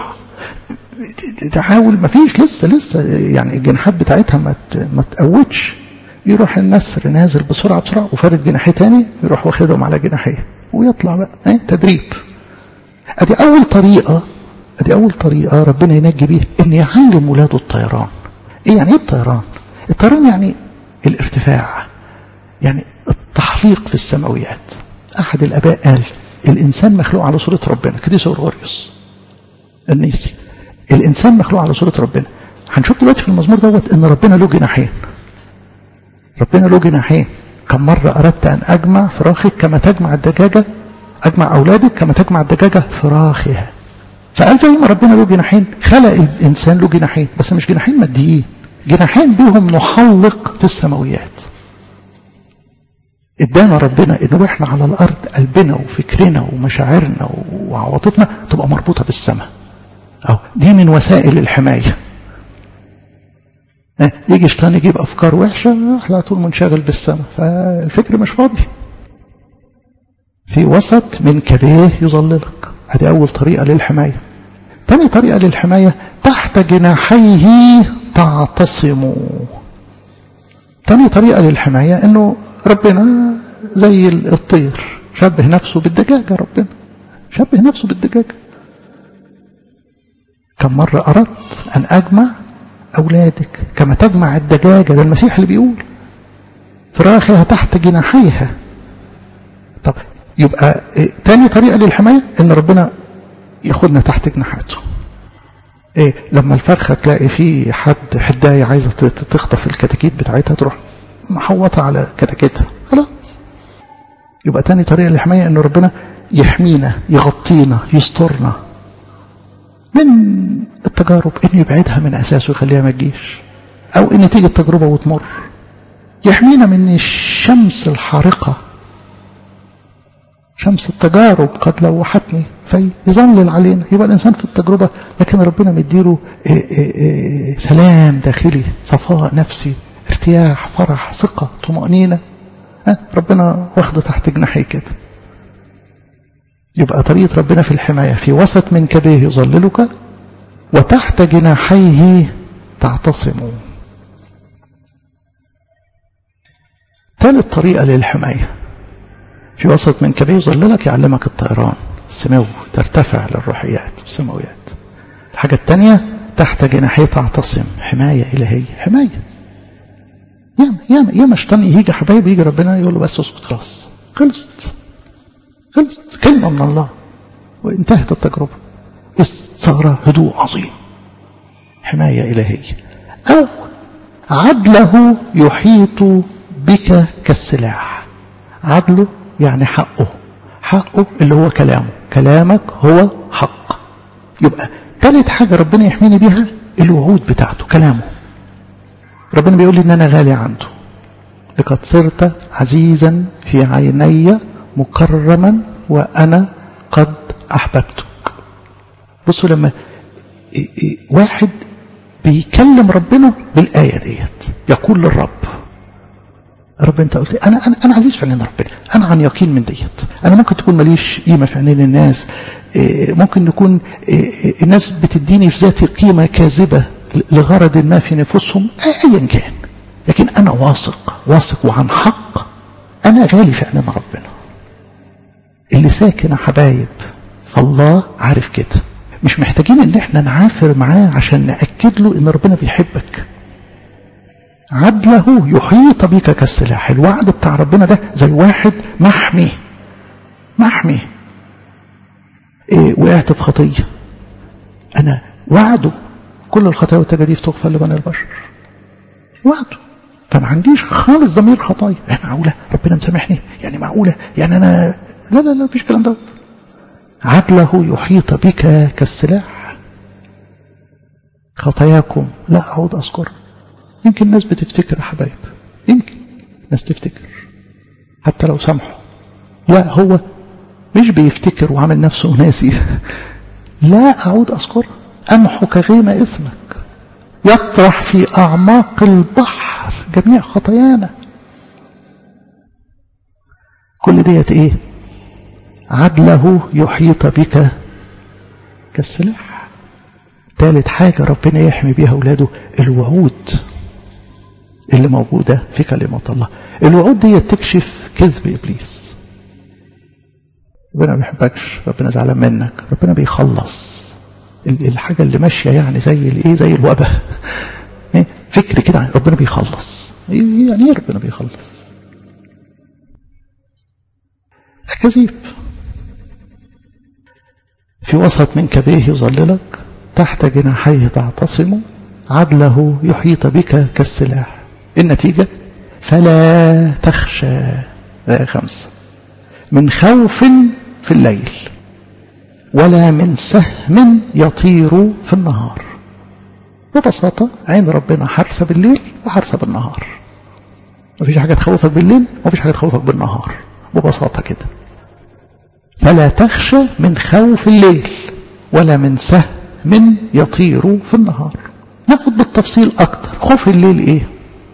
تحاول ما فيش لسه لسه يعني الجناحات بتاعتها ما ما تقوتش يروح النسر نازل بسرعة بسرعة وفارد جناحيه تاني يروح واخدهم على جناحيه ويطلع بقى ايه تدريب ادي اول طريقة ادي اول طريقة ربنا ينجي بيها ان يعلم ولاده الطيران ايه يعني ايه الطيران الطيران يعني الارتفاع يعني التحليق في السماويات أحد الآباء قال الإنسان مخلوق على صورة ربنا كديس أورغوريوس النيسي الإنسان مخلوق على صورة ربنا هنشوف دلوقتي في المزمور دوت إن ربنا له جناحين ربنا له جناحين كم مرة أردت أن أجمع فراخك كما تجمع الدجاجة أجمع أولادك كما تجمع الدجاجة فراخها فقال زي ما ربنا له جناحين خلق الإنسان له جناحين بس مش جناحين ماديين جناحين بيهم نحلق في السماويات ادانا ربنا انه احنا على الارض قلبنا وفكرنا ومشاعرنا وعواطفنا تبقى مربوطه بالسماء أو دي من وسائل الحمايه يجي شيطان يجيب افكار وحشه على طول منشغل بالسماء فالفكر مش فاضي في وسط من كبيه يظللك هذه اول طريقه للحمايه ثاني طريقه للحمايه تحت جناحيه تعتصموا ثاني طريقه للحمايه انه ربنا زي الطير شبه نفسه بالدجاجة ربنا شبه نفسه بالدجاجة كم مرة أردت أن أجمع أولادك كما تجمع الدجاجة ده المسيح اللي بيقول فراخها تحت جناحيها طب يبقى إيه تاني طريقة للحماية ان ربنا ياخدنا تحت جناحاته ايه لما الفرخة تلاقي في حد حداية عايزة تخطف الكتاكيت بتاعتها تروح محوطة على كتاكيتها خلاص يبقى تاني طريقة للحماية ان ربنا يحمينا يغطينا يسترنا من التجارب انه يبعدها من اساسه ويخليها ما تجيش او ان تيجي التجربة وتمر يحمينا من الشمس الحارقة شمس التجارب قد لوحتني فيظلل علينا يبقى الإنسان في التجربة لكن ربنا مديله إيه إيه إيه سلام داخلي صفاء نفسي ارتياح فرح ثقة طمأنينة ربنا واخده تحت جناحي كده يبقى طريقة ربنا في الحماية في وسط منكبيه يظللك وتحت جناحيه تعتصم ثالث طريقة للحماية في وسط منكبيه يظللك يعلمك الطيران السمو ترتفع للروحيات والسماويات الحاجة الثانية تحت جناحيه تعتصم حماية إلهية حماية ياما ياما ياما شيطان يجي حبايبي يجي ربنا يقول له بس اسكت خلاص خلصت خلصت كلمة من الله وانتهت التجربة صار هدوء عظيم حماية إلهية أو عدله يحيط بك كالسلاح عدله يعني حقه حقه اللي هو كلامه كلامك هو حق يبقى ثالث حاجة ربنا يحميني بيها الوعود بتاعته كلامه ربنا بيقول لي ان انا غالي عنده لقد صرت عزيزا في عيني مكرما وانا قد احببتك بصوا لما واحد بيكلم ربنا بالآية ديت يقول للرب رب انت قلت انا انا انا عزيز في عينين ربنا انا عن يقين من ديت انا ممكن تكون ماليش قيمه في عينين الناس ممكن يكون الناس بتديني في ذاتي قيمه كاذبه لغرض ما في نفوسهم ايا كان لكن انا واثق واثق وعن حق انا غالي في عينين ربنا اللي ساكن يا حبايب فالله عارف كده مش محتاجين ان احنا نعافر معاه عشان ناكد له ان ربنا بيحبك عدله يحيط بك كالسلاح الوعد بتاع ربنا ده زي واحد محمي محمي إيه وقعت في خطية أنا وعده كل الخطايا والتجاديف تغفر لبني البشر وعده فما عنديش خالص ضمير خطايا يعني معقولة ربنا مسامحني يعني معقولة يعني أنا لا لا لا مفيش كلام دوت عدله يحيط بك كالسلاح خطاياكم لا أعود أذكرها يمكن الناس بتفتكر يا حبايب يمكن ناس تفتكر حتى لو سامحوا لا هو مش بيفتكر وعامل نفسه ناسي لا أعود أذكر أمحك غيم إثمك يطرح في أعماق البحر جميع خطايانا كل ديت إيه عدله يحيط بك كالسلاح ثالث حاجة ربنا يحمي بيها أولاده الوعود اللي موجودة في كلمة الله الوعود دي تكشف كذب إبليس ربنا ما بيحبكش ربنا زعلان منك ربنا بيخلص الحاجة اللي ماشية يعني زي الايه زي الوباء فكر كده ربنا بيخلص يعني ايه ربنا بيخلص كذيب في وسط منكبيه يظللك تحت جناحيه تعتصم عدله يحيط بك كالسلاح النتيجة فلا تخشى آية خمسة من خوف في الليل ولا من سهم يطير في النهار ببساطة عين ربنا حارسة بالليل وحارسة بالنهار مفيش حاجة تخوفك بالليل ومفيش حاجة تخوفك بالنهار ببساطة كده فلا تخشى من خوف الليل ولا من سهم يطير في النهار ناخد بالتفصيل أكتر خوف الليل إيه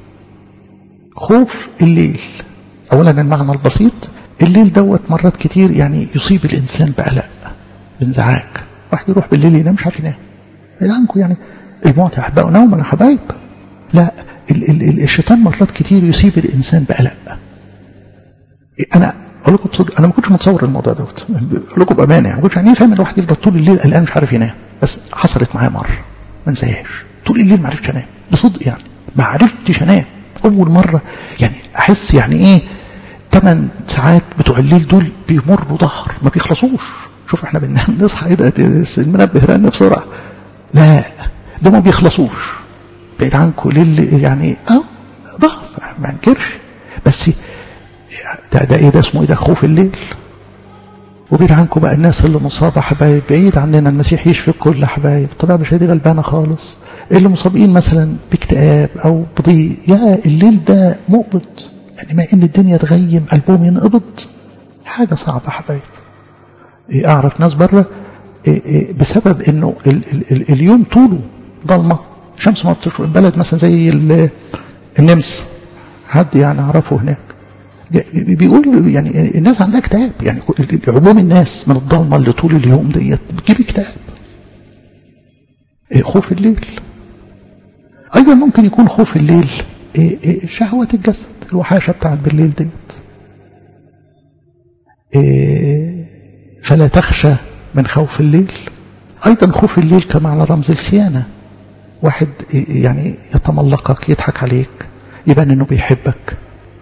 خوف الليل أولا المعنى البسيط الليل دوت مرات كتير يعني يصيب الإنسان بقلق بانزعاج واحد يروح بالليل ينام مش عارف ينام عنكم يعني الموت يا أحباء نوم يا حبايب لا ال ال ال الشيطان مرات كتير يصيب الإنسان بقلق أنا أقول لكم بصدق أنا ما كنتش متصور الموضوع دوت أقول لكم بأمانة يعني ما كنتش يعني فاهم الواحد يفضل طول الليل قلقان مش عارف ينام بس حصلت معايا مرة ما انساهاش طول الليل ما عرفتش انام بصدق يعني ما عرفتش انام اول مره يعني احس يعني ايه ثمان ساعات بتوع الليل دول بيمروا ظهر ما بيخلصوش شوف احنا بننام نصحى ايه ده المنبه رن بسرعه لا ده ما بيخلصوش بعيد عنكم ليل يعني اه ضعف ما انكرش بس ده ده ايه ده اسمه ايه ده خوف الليل وبعيد عنكم بقى الناس اللي مصابة حبايب بعيد عننا المسيح يشفي كل حبايب طبعا مش دي غلبانة خالص اللي مصابين مثلا باكتئاب او بضيق يا الليل ده مقبض يعني ما ان الدنيا تغيم قلبهم ينقبض حاجة صعبة حبايب اعرف ناس بره بسبب انه ال ال ال اليوم طوله ضلمة شمس ما بتشرق بلد مثلا زي النمس حد يعني اعرفه هناك بيقول يعني الناس عندها اكتئاب يعني عموم الناس من الضلمه اللي طول اليوم ديت بتجيب اكتئاب خوف الليل ايضا ممكن يكون خوف الليل شهوة الجسد الوحاشة بتاعت بالليل ديت فلا تخشى من خوف الليل ايضا خوف الليل كما على رمز الخيانة واحد يعني يتملقك يضحك عليك يبان انه بيحبك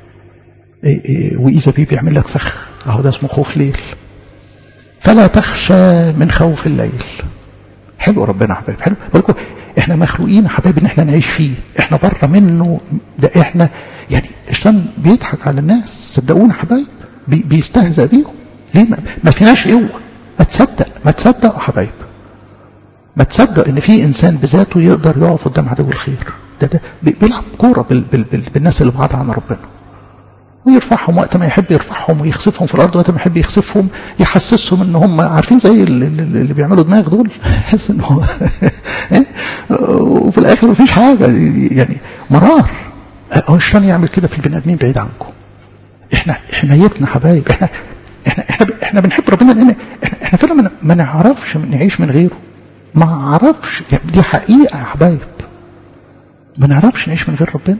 وإذا بيه بيعمل لك فخ أهو ده اسمه خوف ليل فلا تخشى من خوف الليل حلو ربنا حبايب حلو بالكم احنا مخلوقين حبايب ان احنا نعيش فيه احنا بره منه ده احنا يعني الشيطان بيضحك على الناس صدقونا حبايب بي بيستهزأ بيهم ليه ما, ما فيناش قوه ما تصدق ما تصدق يا حبايب ما تصدق ان في انسان بذاته يقدر يقف قدام عدو الخير ده ده بيلعب كوره بال بال بال بالناس اللي بعاد عن ربنا ويرفعهم وقت ما يحب يرفعهم ويخسفهم في الارض وقت ما يحب يخسفهم يحسسهم ان هم عارفين زي اللي, اللي بيعملوا دماغ دول يحس ان هو وفي الاخر مفيش حاجه يعني مرار هو الشيطان يعمل كده في البني ادمين بعيد عنكم احنا حمايتنا حبايب احنا احنا احنا احنا بنحب ربنا لان احنا, احنا فعلا ما نعرفش نعيش من غيره ما اعرفش يعني دي حقيقه يا حبايب ما نعرفش نعيش من غير ربنا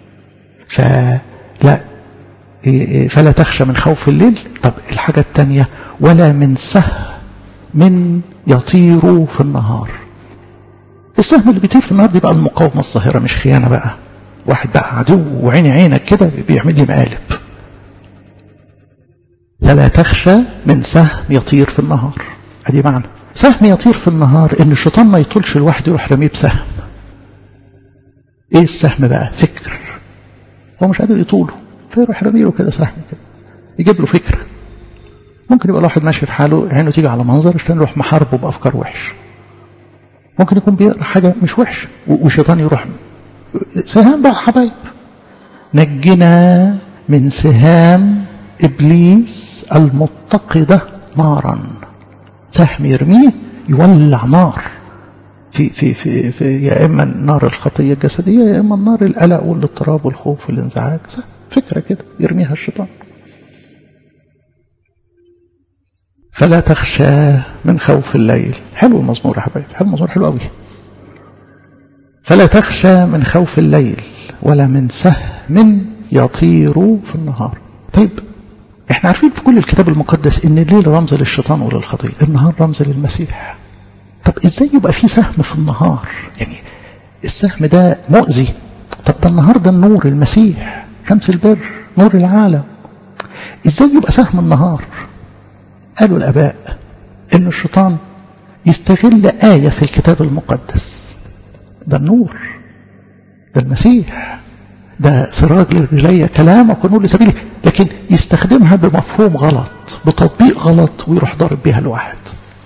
فلا فلا تخشى من خوف الليل طب الحاجة الثانية ولا من سهم من يطير في النهار السهم اللي بيطير في النهار دي بقى المقاومة الظاهرة مش خيانة بقى واحد بقى عدو وعيني عينك كده بيعمل لي مقالب فلا تخشى من سهم يطير في النهار ادي معنى سهم يطير في النهار ان الشيطان ما يطولش الواحد يروح رميه بسهم ايه السهم بقى فكر هو مش قادر يطوله فيروح رميله كده سهم كده يجيب له فكره ممكن يبقى الواحد ماشي في حاله عينه تيجي على منظر عشان يروح محاربه بافكار وحش ممكن يكون بيقرا حاجه مش وحشه والشيطان يروح سهام بقى حبايب نجنا من سهام ابليس المتقده نارا سهم يرميه يولع نار في في في, في يا اما نار الخطيه الجسديه يا اما نار القلق والاضطراب والخوف والانزعاج فكره كده يرميها الشيطان فلا تخشى من خوف الليل حلو المزمور يا حبايبي حلو المزمور حلو قوي فلا تخشى من خوف الليل ولا من سهم يطير في النهار طيب احنا عارفين في كل الكتاب المقدس ان الليل رمز للشيطان وللخطيه النهار رمز للمسيح طب ازاي يبقى في سهم في النهار يعني السهم ده مؤذي طب ده النهار ده النور المسيح شمس البر نور العالم ازاي يبقى سهم النهار قالوا الاباء ان الشيطان يستغل آية في الكتاب المقدس ده النور ده المسيح ده سراج للرجلية كلامك ونور لسبيلي لكن يستخدمها بمفهوم غلط بتطبيق غلط ويروح ضارب بيها الواحد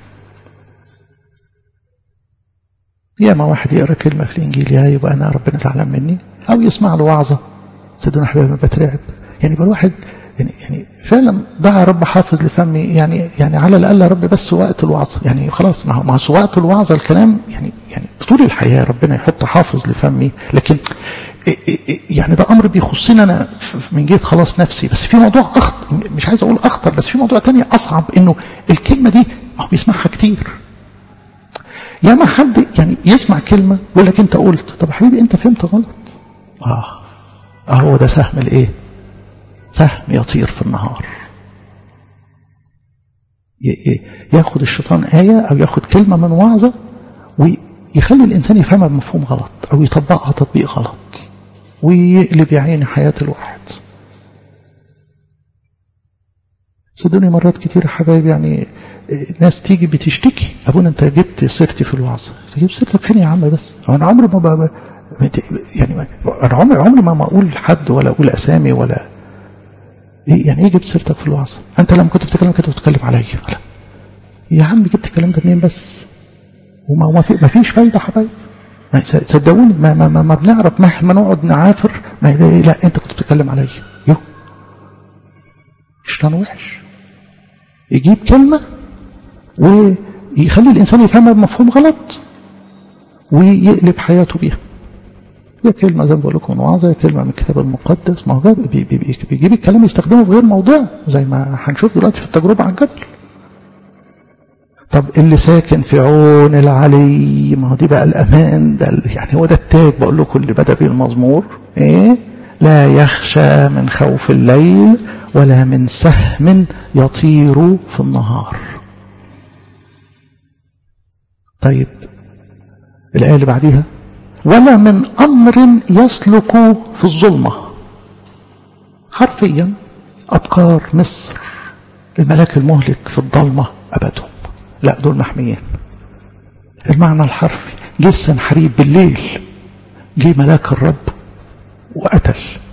يا ما واحد يقرا كلمه في الانجيل يا يبقى انا ربنا زعلان مني او يسمع له وعظه صدقوني حبايبي بترعب يعني يبقى الواحد يعني يعني فعلا دعا رب حافظ لفمي يعني يعني على الاقل يا رب بس وقت الوعظه يعني خلاص ما هو ما هو وقت الوعظه الكلام يعني يعني طول الحياه ربنا يحط حافظ لفمي لكن يعني ده امر بيخصني انا من جهه خلاص نفسي بس في موضوع اخطر مش عايز اقول اخطر بس في موضوع تاني اصعب انه الكلمه دي ما هو بيسمعها كتير يا ما حد يعني يسمع كلمه يقول لك انت قلت طب حبيبي انت فهمت غلط اه اهو ده سهم الايه سهم يطير في النهار ياخد الشيطان آية أو ياخد كلمة من وعظة ويخلي الإنسان يفهمها بمفهوم غلط أو يطبقها تطبيق غلط ويقلب يا عيني حياة الواحد صدقوني مرات كتير يا حبايبي يعني ناس تيجي بتشتكي ابونا انت جبت سيرتي في الوعظ جبت سيرتك فين يا عم بس انا عمري ما بقى يعني ما انا عمري عمري ما اقول لحد ولا اقول اسامي ولا إيه يعني ايه جبت سيرتك في الوعظ انت لما كنت بتتكلم كنت بتتكلم عليا لا يا عم جبت الكلام ده منين بس وما ما, في ما فيش فايده حبايب صدقوني ما, ما, ما, ما بنعرف مهما نقعد نعافر ما لا انت كنت بتتكلم عليا يو شيطان وحش يجيب كلمة ويخلي الإنسان يفهمها بمفهوم غلط ويقلب حياته بيها هي كلمة زي ما بقول لكم من وعظة كلمة من الكتاب المقدس ما هو بي بي بي بيجيب الكلام يستخدمه في غير موضوع زي ما هنشوف دلوقتي في التجربة على الجبل طب اللي ساكن في عون العلي ما هو دي بقى الأمان ده يعني هو ده التاج بقول لكم اللي بدأ بيه المزمور إيه لا يخشى من خوف الليل ولا من سهم يطير في النهار طيب الآية اللي بعديها ولا من أمر يسلك في الظلمة حرفيا أبكار مصر الملاك المهلك في الضلمة أبدهم لا دول محميين المعنى الحرفي جه السنحريب بالليل جه ملاك الرب وقتل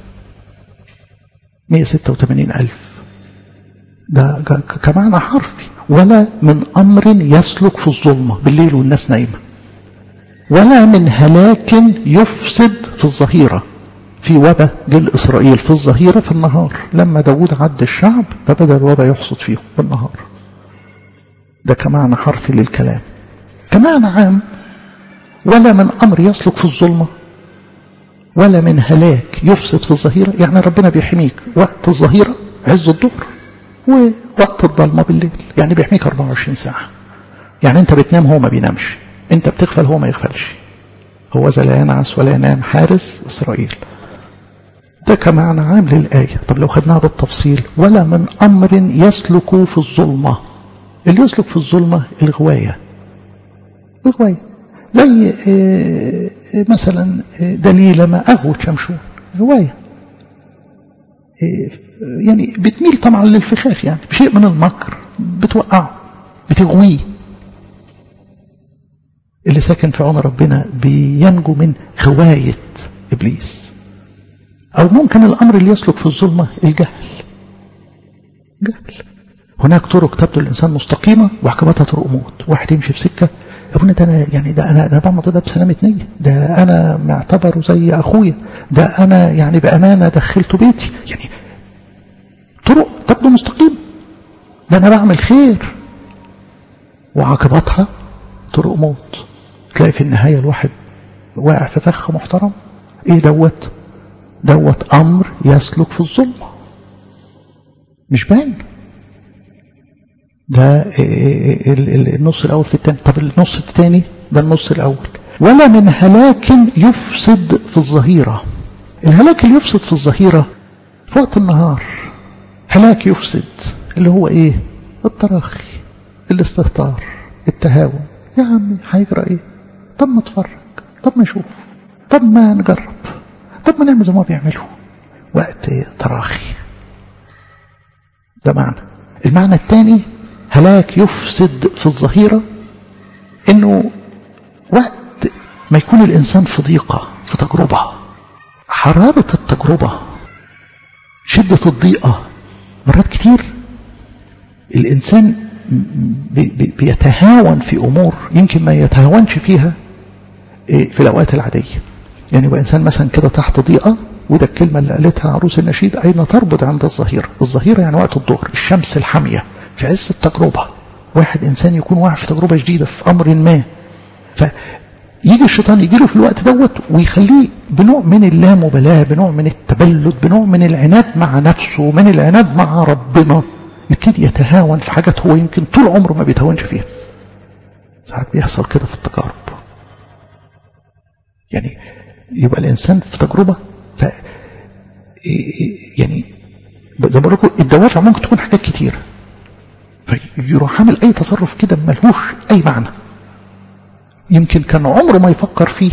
186 ألف ده كمعنى حرفي ولا من أمر يسلك في الظلمة بالليل والناس نايمة ولا من هلاك يفسد في الظهيرة في وباء للإسرائيل في الظهيرة في النهار لما داود عد الشعب فبدأ الوباء يحصد فيهم بالنهار ده كمعنى حرفي للكلام كمعنى عام ولا من أمر يسلك في الظلمة ولا من هلاك يفسد في الظهيرة يعني ربنا بيحميك وقت الظهيرة عز الظهر ووقت الظلمة بالليل يعني بيحميك 24 ساعة يعني انت بتنام هو ما بينامش انت بتغفل هو ما يغفلش هو ذا لا ينعس ولا ينام حارس إسرائيل ده كمعنى عام للآية طب لو خدناها بالتفصيل ولا من أمر يسلك في الظلمة اللي يسلك في الظلمة الغواية الغواية زي مثلا دليل ما أغوى شمشون غواية يعني بتميل طبعا للفخاخ يعني بشيء من المكر بتوقعه بتغويه اللي ساكن في عون ربنا بينجو من غواية إبليس أو ممكن الأمر اللي يسلك في الظلمة الجهل جهل هناك طرق تبدو الإنسان مستقيمة وعقبتها طرق موت واحد يمشي في سكة يقول ده أنا يعني ده أنا أنا بعمل ده بسلامة نية ده أنا معتبره زي أخويا ده أنا يعني بأمانة دخلته بيتي يعني طرق تبدو مستقيمة ده أنا بعمل خير وعاقبتها طرق موت تلاقي في النهاية الواحد واقع في فخ محترم ايه دوت دوت امر يسلك في الظلمة مش باين ده النص الاول في الثاني طب النص الثاني ده النص الاول ولا من هلاك يفسد في الظهيرة الهلاك اللي يفسد في الظهيرة في وقت النهار هلاك يفسد اللي هو ايه التراخي الاستهتار التهاون يا عمي هيجرى ايه طب ما اتفرج طب ما نشوف طب ما نجرب طب ما نعمل زي ما بيعملوا وقت تراخي ده معنى المعنى الثاني هلاك يفسد في الظهيرة انه وقت ما يكون الانسان في ضيقة في تجربة حرارة التجربة شدة الضيقة مرات كتير الانسان بيتهاون في امور يمكن ما يتهاونش فيها في الاوقات العاديه يعني يبقى انسان مثلا كده تحت ضيقه وده الكلمه اللي قالتها عروس النشيد اين تربط عند الظهيره الظهيره يعني وقت الظهر الشمس الحاميه في عز التجربه واحد انسان يكون واقع في تجربه جديده في امر ما فيجي الشيطان يجي له في الوقت دوت ويخليه بنوع من اللامبالاه بنوع من التبلد بنوع من العناد مع نفسه من العناد مع ربنا يبتدي يتهاون في حاجات هو يمكن طول عمره ما بيتهاونش فيها ساعات بيحصل كده في التجارب يعني يبقى الإنسان في تجربة ف يعني زي ما بقول لكم الدوافع ممكن تكون حاجات كتير فيروح عامل أي تصرف كده ملهوش أي معنى يمكن كان عمره ما يفكر فيه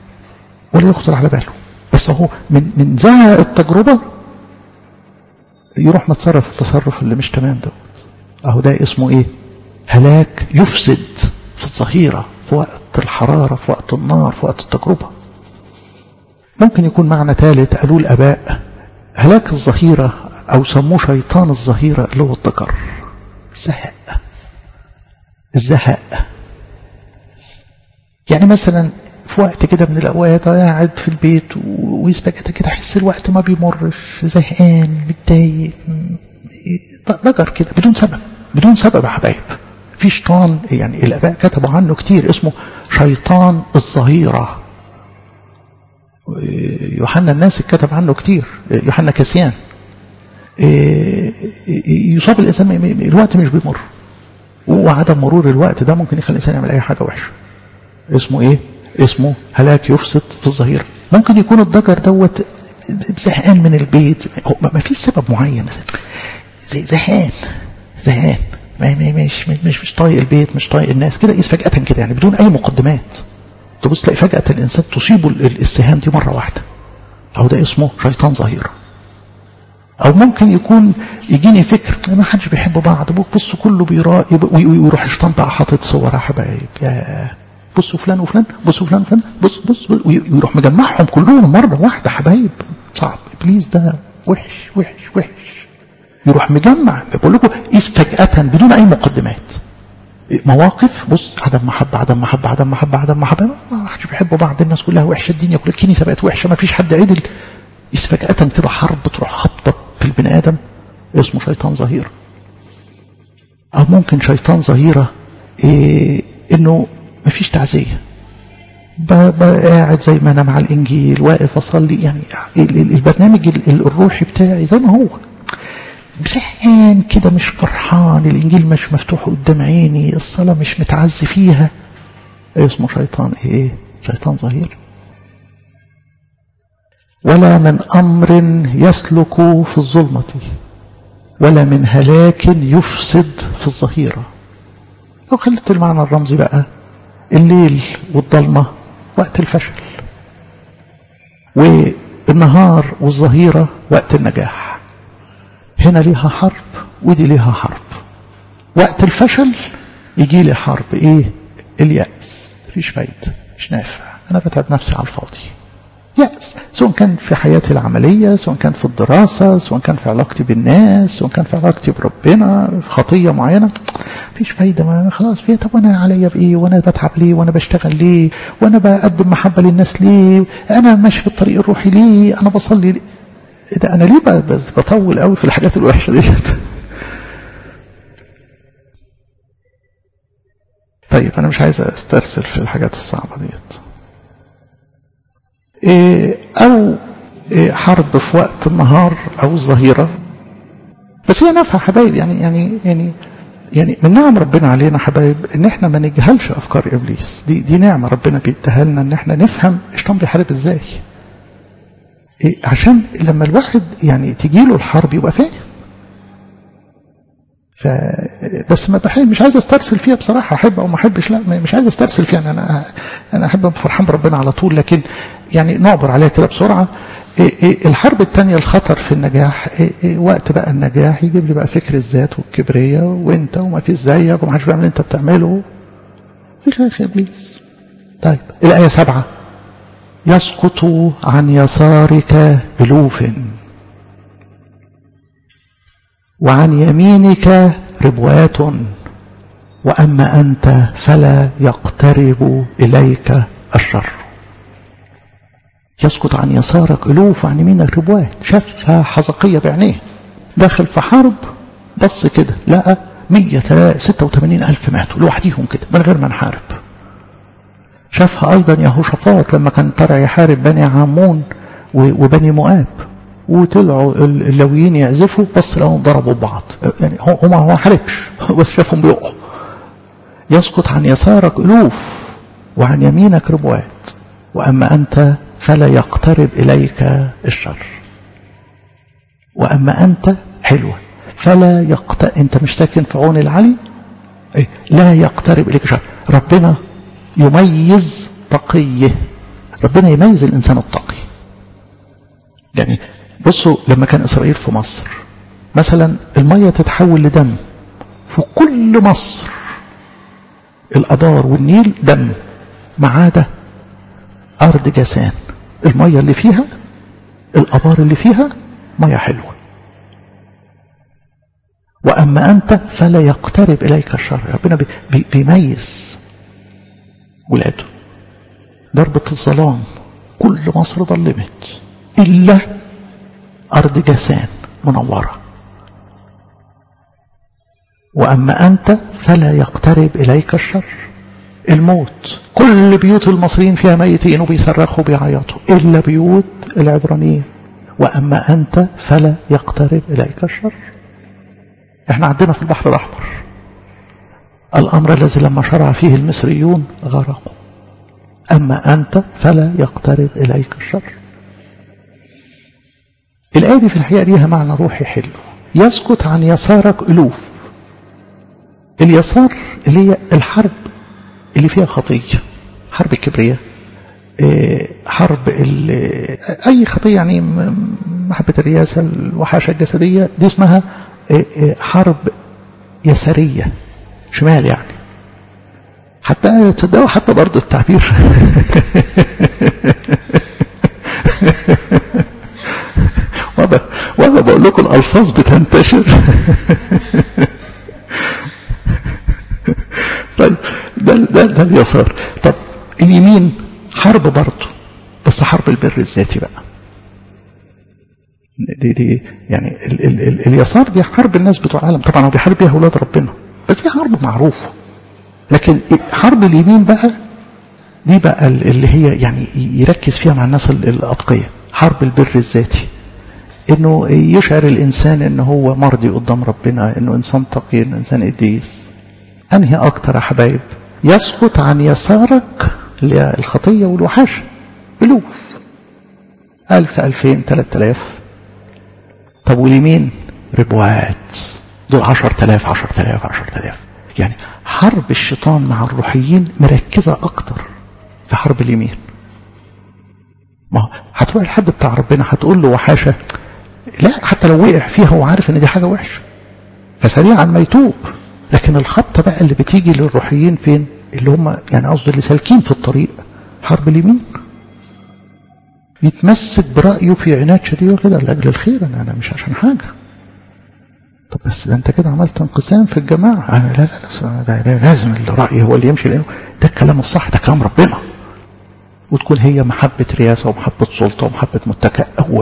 ولا يخطر على باله بس هو من من زهق التجربة يروح متصرف التصرف اللي مش تمام دوت اهو ده اسمه ايه هلاك يفسد في الظهيرة في وقت الحرارة في وقت النار في وقت التجربة ممكن يكون معنى ثالث قالوا الآباء هلاك الظهيرة أو سموه شيطان الظهيرة اللي هو الذكر الزهق الزهق يعني مثلا في وقت كده من الأوقات قاعد في البيت ويسبق كده أحس الوقت ما بيمرش زهقان متضايق ضجر كده بدون سبب بدون سبب يا حبايب في شيطان يعني الآباء كتبوا عنه كتير اسمه شيطان الظهيرة يوحنا الناس كتب عنه كتير يوحنا كاسيان يصاب الإنسان الوقت مش بيمر وعدم مرور الوقت ده ممكن يخلي الإنسان يعمل أي حاجة وحشة اسمه إيه؟ اسمه هلاك يفسد في الظهيرة ممكن يكون الذكر دوت زهقان من البيت ما فيش سبب معين زهقان زهقان ما مش مش مش طايق البيت مش طايق الناس كده قيس فجأة كده يعني بدون أي مقدمات تبص تلاقي فجأة الإنسان تصيبه السهام دي مرة واحدة أو ده اسمه شيطان ظهيرة أو ممكن يكون يجيني فكر ما حدش بيحب بعض بص كله بيراقي ويروح الشيطان بقى حاطط صور يا حبايب يا بصوا فلان وفلان بصوا فلان وفلان بص بص, بص ويروح مجمعهم كلهم مرة واحدة حبايب صعب إبليس ده وحش وحش وحش يروح مجمع بقول لكم قيس فجأة بدون أي مقدمات مواقف بص عدم محبة عدم محبة عدم محبة عدم محبة ما حدش بيحبوا بعض الناس كلها وحشة الدنيا كلها الكنيسة بقت وحشة ما فيش حد عدل قيس فجأة كده حرب تروح خبطة في البني آدم اسمه شيطان ظهيرة أو ممكن شيطان ظهيرة إيه إنه ما فيش تعزية قاعد زي ما أنا مع الإنجيل واقف أصلي يعني البرنامج الروحي بتاعي زي ما هو زهقان كده مش فرحان الإنجيل مش مفتوح قدام عيني الصلاة مش متعزي فيها اسمه شيطان إيه شيطان ظهير ولا من أمر يسلك في الظلمة ولا من هلاك يفسد في الظهيرة لو خلت المعنى الرمزي بقى الليل والضلمة وقت الفشل والنهار والظهيرة وقت النجاح هنا ليها حرب ودي ليها حرب وقت الفشل يجي لي حرب ايه اليأس مفيش فايدة مش نافع انا بتعب نفسي على الفاضي يأس سواء كان في حياتي العملية سواء كان في الدراسة سواء كان في علاقتي بالناس سواء كان في علاقتي بربنا في خطية معينة مفيش فايدة ما خلاص فيها طب أنا عليا بإيه وأنا بتعب ليه وأنا بشتغل ليه وأنا بقدم محبة للناس ليه أنا ماشي في الطريق الروحي ليه أنا بصلي ليه ده أنا ليه بس بطول قوي في الحاجات الوحشة ديت طيب أنا مش عايز أسترسل في الحاجات الصعبة ديت إيه أو إيه حرب في وقت النهار أو الظهيرة بس هي نافعة حبايب يعني يعني يعني يعني من نعم ربنا علينا حبايب ان احنا ما نجهلش افكار ابليس دي دي نعمه ربنا بيديها لنا ان احنا نفهم الشيطان بيحارب ازاي إيه عشان لما الواحد يعني تجي له الحرب يبقى فاهم ف بس ما بحب مش عايز استرسل فيها بصراحه احب او ما احبش لا مش عايز استرسل فيها انا انا احب ابقى فرحان بربنا على طول لكن يعني نعبر عليها كده بسرعه إيه إيه الحرب الثانيه الخطر في النجاح إيه وقت بقى النجاح يجيب لي بقى فكر الذات والكبرياء وانت وما فيش زيك وما حدش بيعمل اللي انت بتعمله في خير ابليس طيب الايه سبعه يسقط عن يسارك الوف وعن يمينك ربوات واما انت فلا يقترب اليك الشر يسقط عن يسارك ألوف وعن يمينك ربوات شافها حزقية بعينيه داخل في حرب بص كده لقى 186 ألف ماتوا لوحديهم كده من غير ما نحارب شافها أيضا يهوشافاط لما كان طلع يحارب بني عمون وبني مؤاب وطلعوا اللويين يعزفوا بص لهم ضربوا بعض يعني هو ما حاربش بس شافهم بيقعوا يسقط عن يسارك ألوف وعن يمينك ربوات وأما أنت فلا يقترب إليك الشر وأما أنت حلوة فلا يقترب أنت مش ساكن في عون العلي إيه؟ لا يقترب إليك الشر ربنا يميز تقيه ربنا يميز الإنسان التقي يعني بصوا لما كان إسرائيل في مصر مثلا المية تتحول لدم في كل مصر الأبار والنيل دم ما عدا أرض جسان المية اللي فيها الأبار اللي فيها مية حلوة وأما أنت فلا يقترب إليك الشر ربنا بي بيميز ولاده ضربة الظلام كل مصر ظلمت إلا أرض جسان منورة وأما أنت فلا يقترب إليك الشر الموت كل بيوت المصريين فيها ميتين وبيصرخوا وبيعيطوا إلا بيوت العبرانيين وأما أنت فلا يقترب إليك الشر احنا عندنا في البحر الأحمر الأمر الذي لما شرع فيه المصريون غرقوا أما أنت فلا يقترب إليك الشر الآية دي في الحقيقة ليها معنى روحي حلو يسكت عن يسارك ألوف اليسار اللي هي الحرب اللي فيها خطية حرب الكبرياء حرب أي خطية يعني محبة الرياسة الوحاشة الجسدية دي اسمها حرب يسارية شمال يعني حتى تصدقوا حتى برضه التعبير وانا بقول لكم الالفاظ بتنتشر طيب ده ده ده اليسار طب اليمين حرب برضه بس حرب البر الذاتي بقى دي دي يعني ال ال ال اليسار دي حرب الناس بتوع العالم طبعا هو بيحارب بيها اولاد ربنا بس دي حرب معروفه لكن حرب اليمين بقى دي بقى اللي هي يعني يركز فيها مع الناس الاتقيه حرب البر الذاتي انه يشعر الانسان ان هو مرضي قدام ربنا انه انسان تقي انه انسان قديس انهي اكتر يا حبايب يسقط عن يسارك اللي هي الخطيه والوحاشه الوف ألف ألفين ثلاثة آلاف طب واليمين ربوات دول عشر تلاف عشر تلاف عشر تلاف يعني حرب الشيطان مع الروحيين مركزة أكتر في حرب اليمين ما هتروح لحد بتاع ربنا هتقول له وحاشة لا حتى لو وقع فيها وعارف ان دي حاجة وحشة فسريعا ما يتوب لكن الخبطة بقى اللي بتيجي للروحيين فين اللي هم يعني قصدي اللي سالكين في الطريق حرب اليمين يتمسك برأيه في عناد شديد كده لأجل الخير أنا, أنا مش عشان حاجة طب بس ده أنت كده عملت انقسام في الجماعة أنا لا لا لا ده لازم الرأي هو اللي يمشي لأنه ده الكلام الصح ده كلام ربنا وتكون هي محبة رياسة ومحبة سلطة ومحبة متكأ أول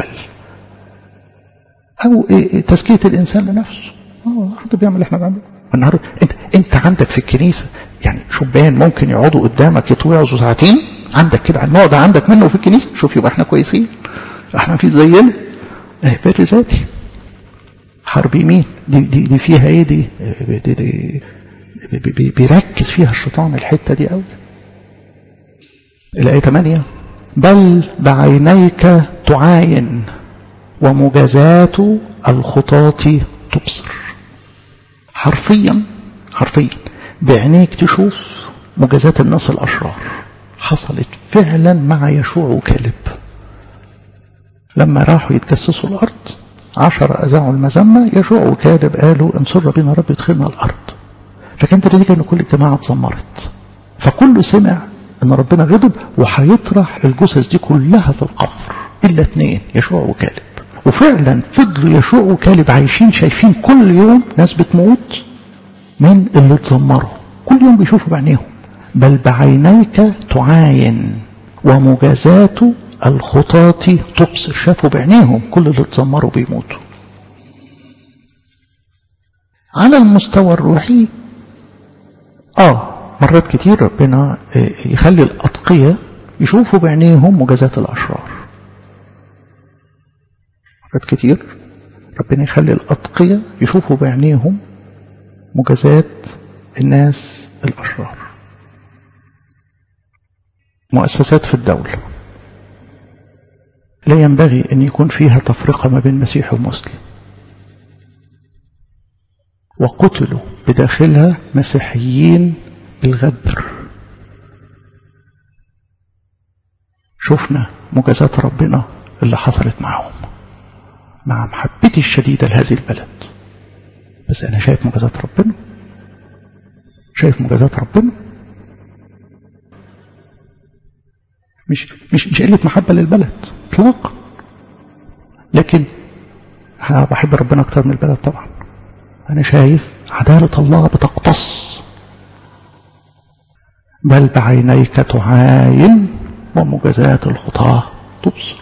أو إيه تزكية الإنسان لنفسه اه حد بيعمل اللي احنا بنعمله النهارده انت انت عندك في الكنيسه يعني شبان ممكن يقعدوا قدامك يتوعظوا ساعتين عندك كده النوع ده عندك منه في الكنيسه شوف يبقى احنا كويسين احنا في زينا اه بر ذاتي حرب يمين دي, دي, دي فيها ايه دي, دي, دي بي بي بيركز فيها الشيطان الحته دي قوي الايه 8 بل بعينيك تعاين ومجازات الخطاة تبصر حرفيا حرفيا بعينيك تشوف مجازات الناس الأشرار حصلت فعلا مع يشوع وكالب لما راحوا يتجسسوا الأرض عشر أذاعوا المذمة يشوع وكالب قالوا انصر بنا رب يدخلنا الأرض فكانت النتيجة أن كل الجماعة اتذمرت فكله سمع أن ربنا غضب وهيطرح الجثث دي كلها في القفر إلا اثنين يشوع وكالب وفعلا فضلوا يشوع وكالب عايشين شايفين كل يوم ناس بتموت من اللي اتذمروا كل يوم بيشوفوا بعينيهم بل بعينيك تعاين ومجازات الخطاة تبصر شافوا بعينيهم كل اللي اتذمروا بيموتوا على المستوى الروحي اه مرات كتير ربنا يخلي الأتقية يشوفوا بعينيهم مجازات الأشرار مرات كتير ربنا يخلي الأتقية يشوفوا بعينيهم مجازات الناس الأشرار مؤسسات في الدولة لا ينبغي أن يكون فيها تفرقة ما بين مسيح ومسلم وقتلوا بداخلها مسيحيين بالغدر شفنا مجازات ربنا اللي حصلت معهم مع محبتي الشديدة لهذه البلد بس أنا شايف مجازات ربنا شايف مجازات ربنا مش مش مش قلة محبة للبلد اطلاقا لكن بحب ربنا أكتر من البلد طبعا أنا شايف عدالة الله بتقتص بل بعينيك تعاين ومجازات الخطاة تبصر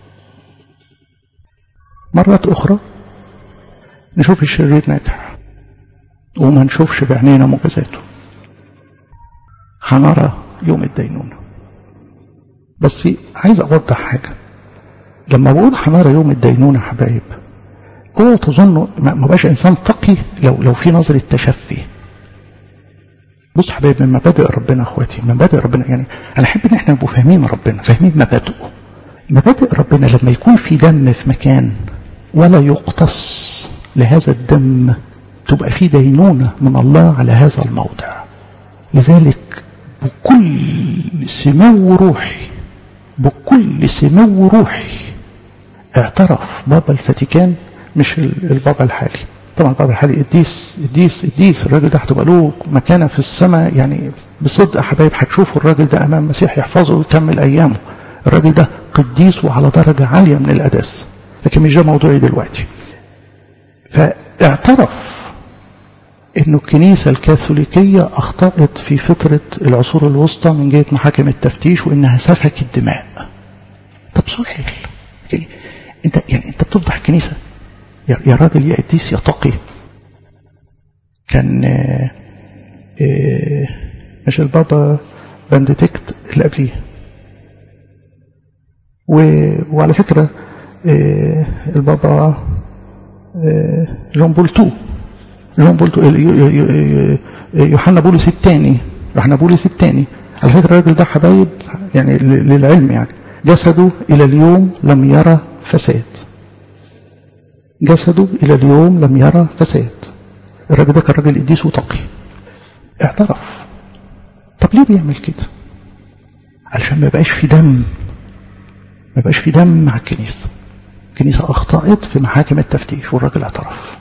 مرات أخرى نشوف الشرير ناجح وما نشوفش بعينينا مجازاته هنرى يوم الدينونة بس عايز أوضح حاجة لما بقول هنرى يوم الدينونة حبايب اوعوا تظنوا ما بقاش انسان تقي لو لو في نظره تشفي بص حبايب من مبادئ ربنا اخواتي من مبادئ ربنا يعني انا احب ان احنا نبقوا فاهمين ربنا فاهمين مبادئه مبادئ ربنا لما يكون في دم في مكان ولا يقتص لهذا الدم تبقى في دينونه من الله على هذا الموضع لذلك بكل سمو روحي بكل سمو روحي اعترف بابا الفاتيكان مش البابا الحالي طبعا البابا الحالي قديس قديس قديس الراجل ده هتبقى له مكانه في السماء يعني بصدق يا حبايب هتشوفوا الراجل ده امام المسيح يحفظه ويكمل ايامه الراجل ده قديس وعلى درجه عاليه من القداسه لكن مش ده موضوعي دلوقتي فاعترف انه الكنيسه الكاثوليكيه اخطات في فتره العصور الوسطى من جهه محاكم التفتيش وانها سفكت دماء طب سؤال يعني انت يعني انت بتفضح الكنيسه يا راجل يا قديس يا تقي كان آآ آآ مش البابا بنديكت اللي قبليه وعلى فكرة البابا جون بول تو جون بول تو يوحنا بولس الثاني يوحنا بولس الثاني على فكرة الراجل ده حبايب يعني للعلم يعني جسده إلى اليوم لم يرى فساد جسده إلى اليوم لم يرى فساد الراجل ده كان راجل قديس وتقي اعترف طب ليه بيعمل كده علشان ما يبقاش في دم ما يبقاش في دم مع الكنيسة الكنيسة أخطأت في محاكم التفتيش والراجل اعترف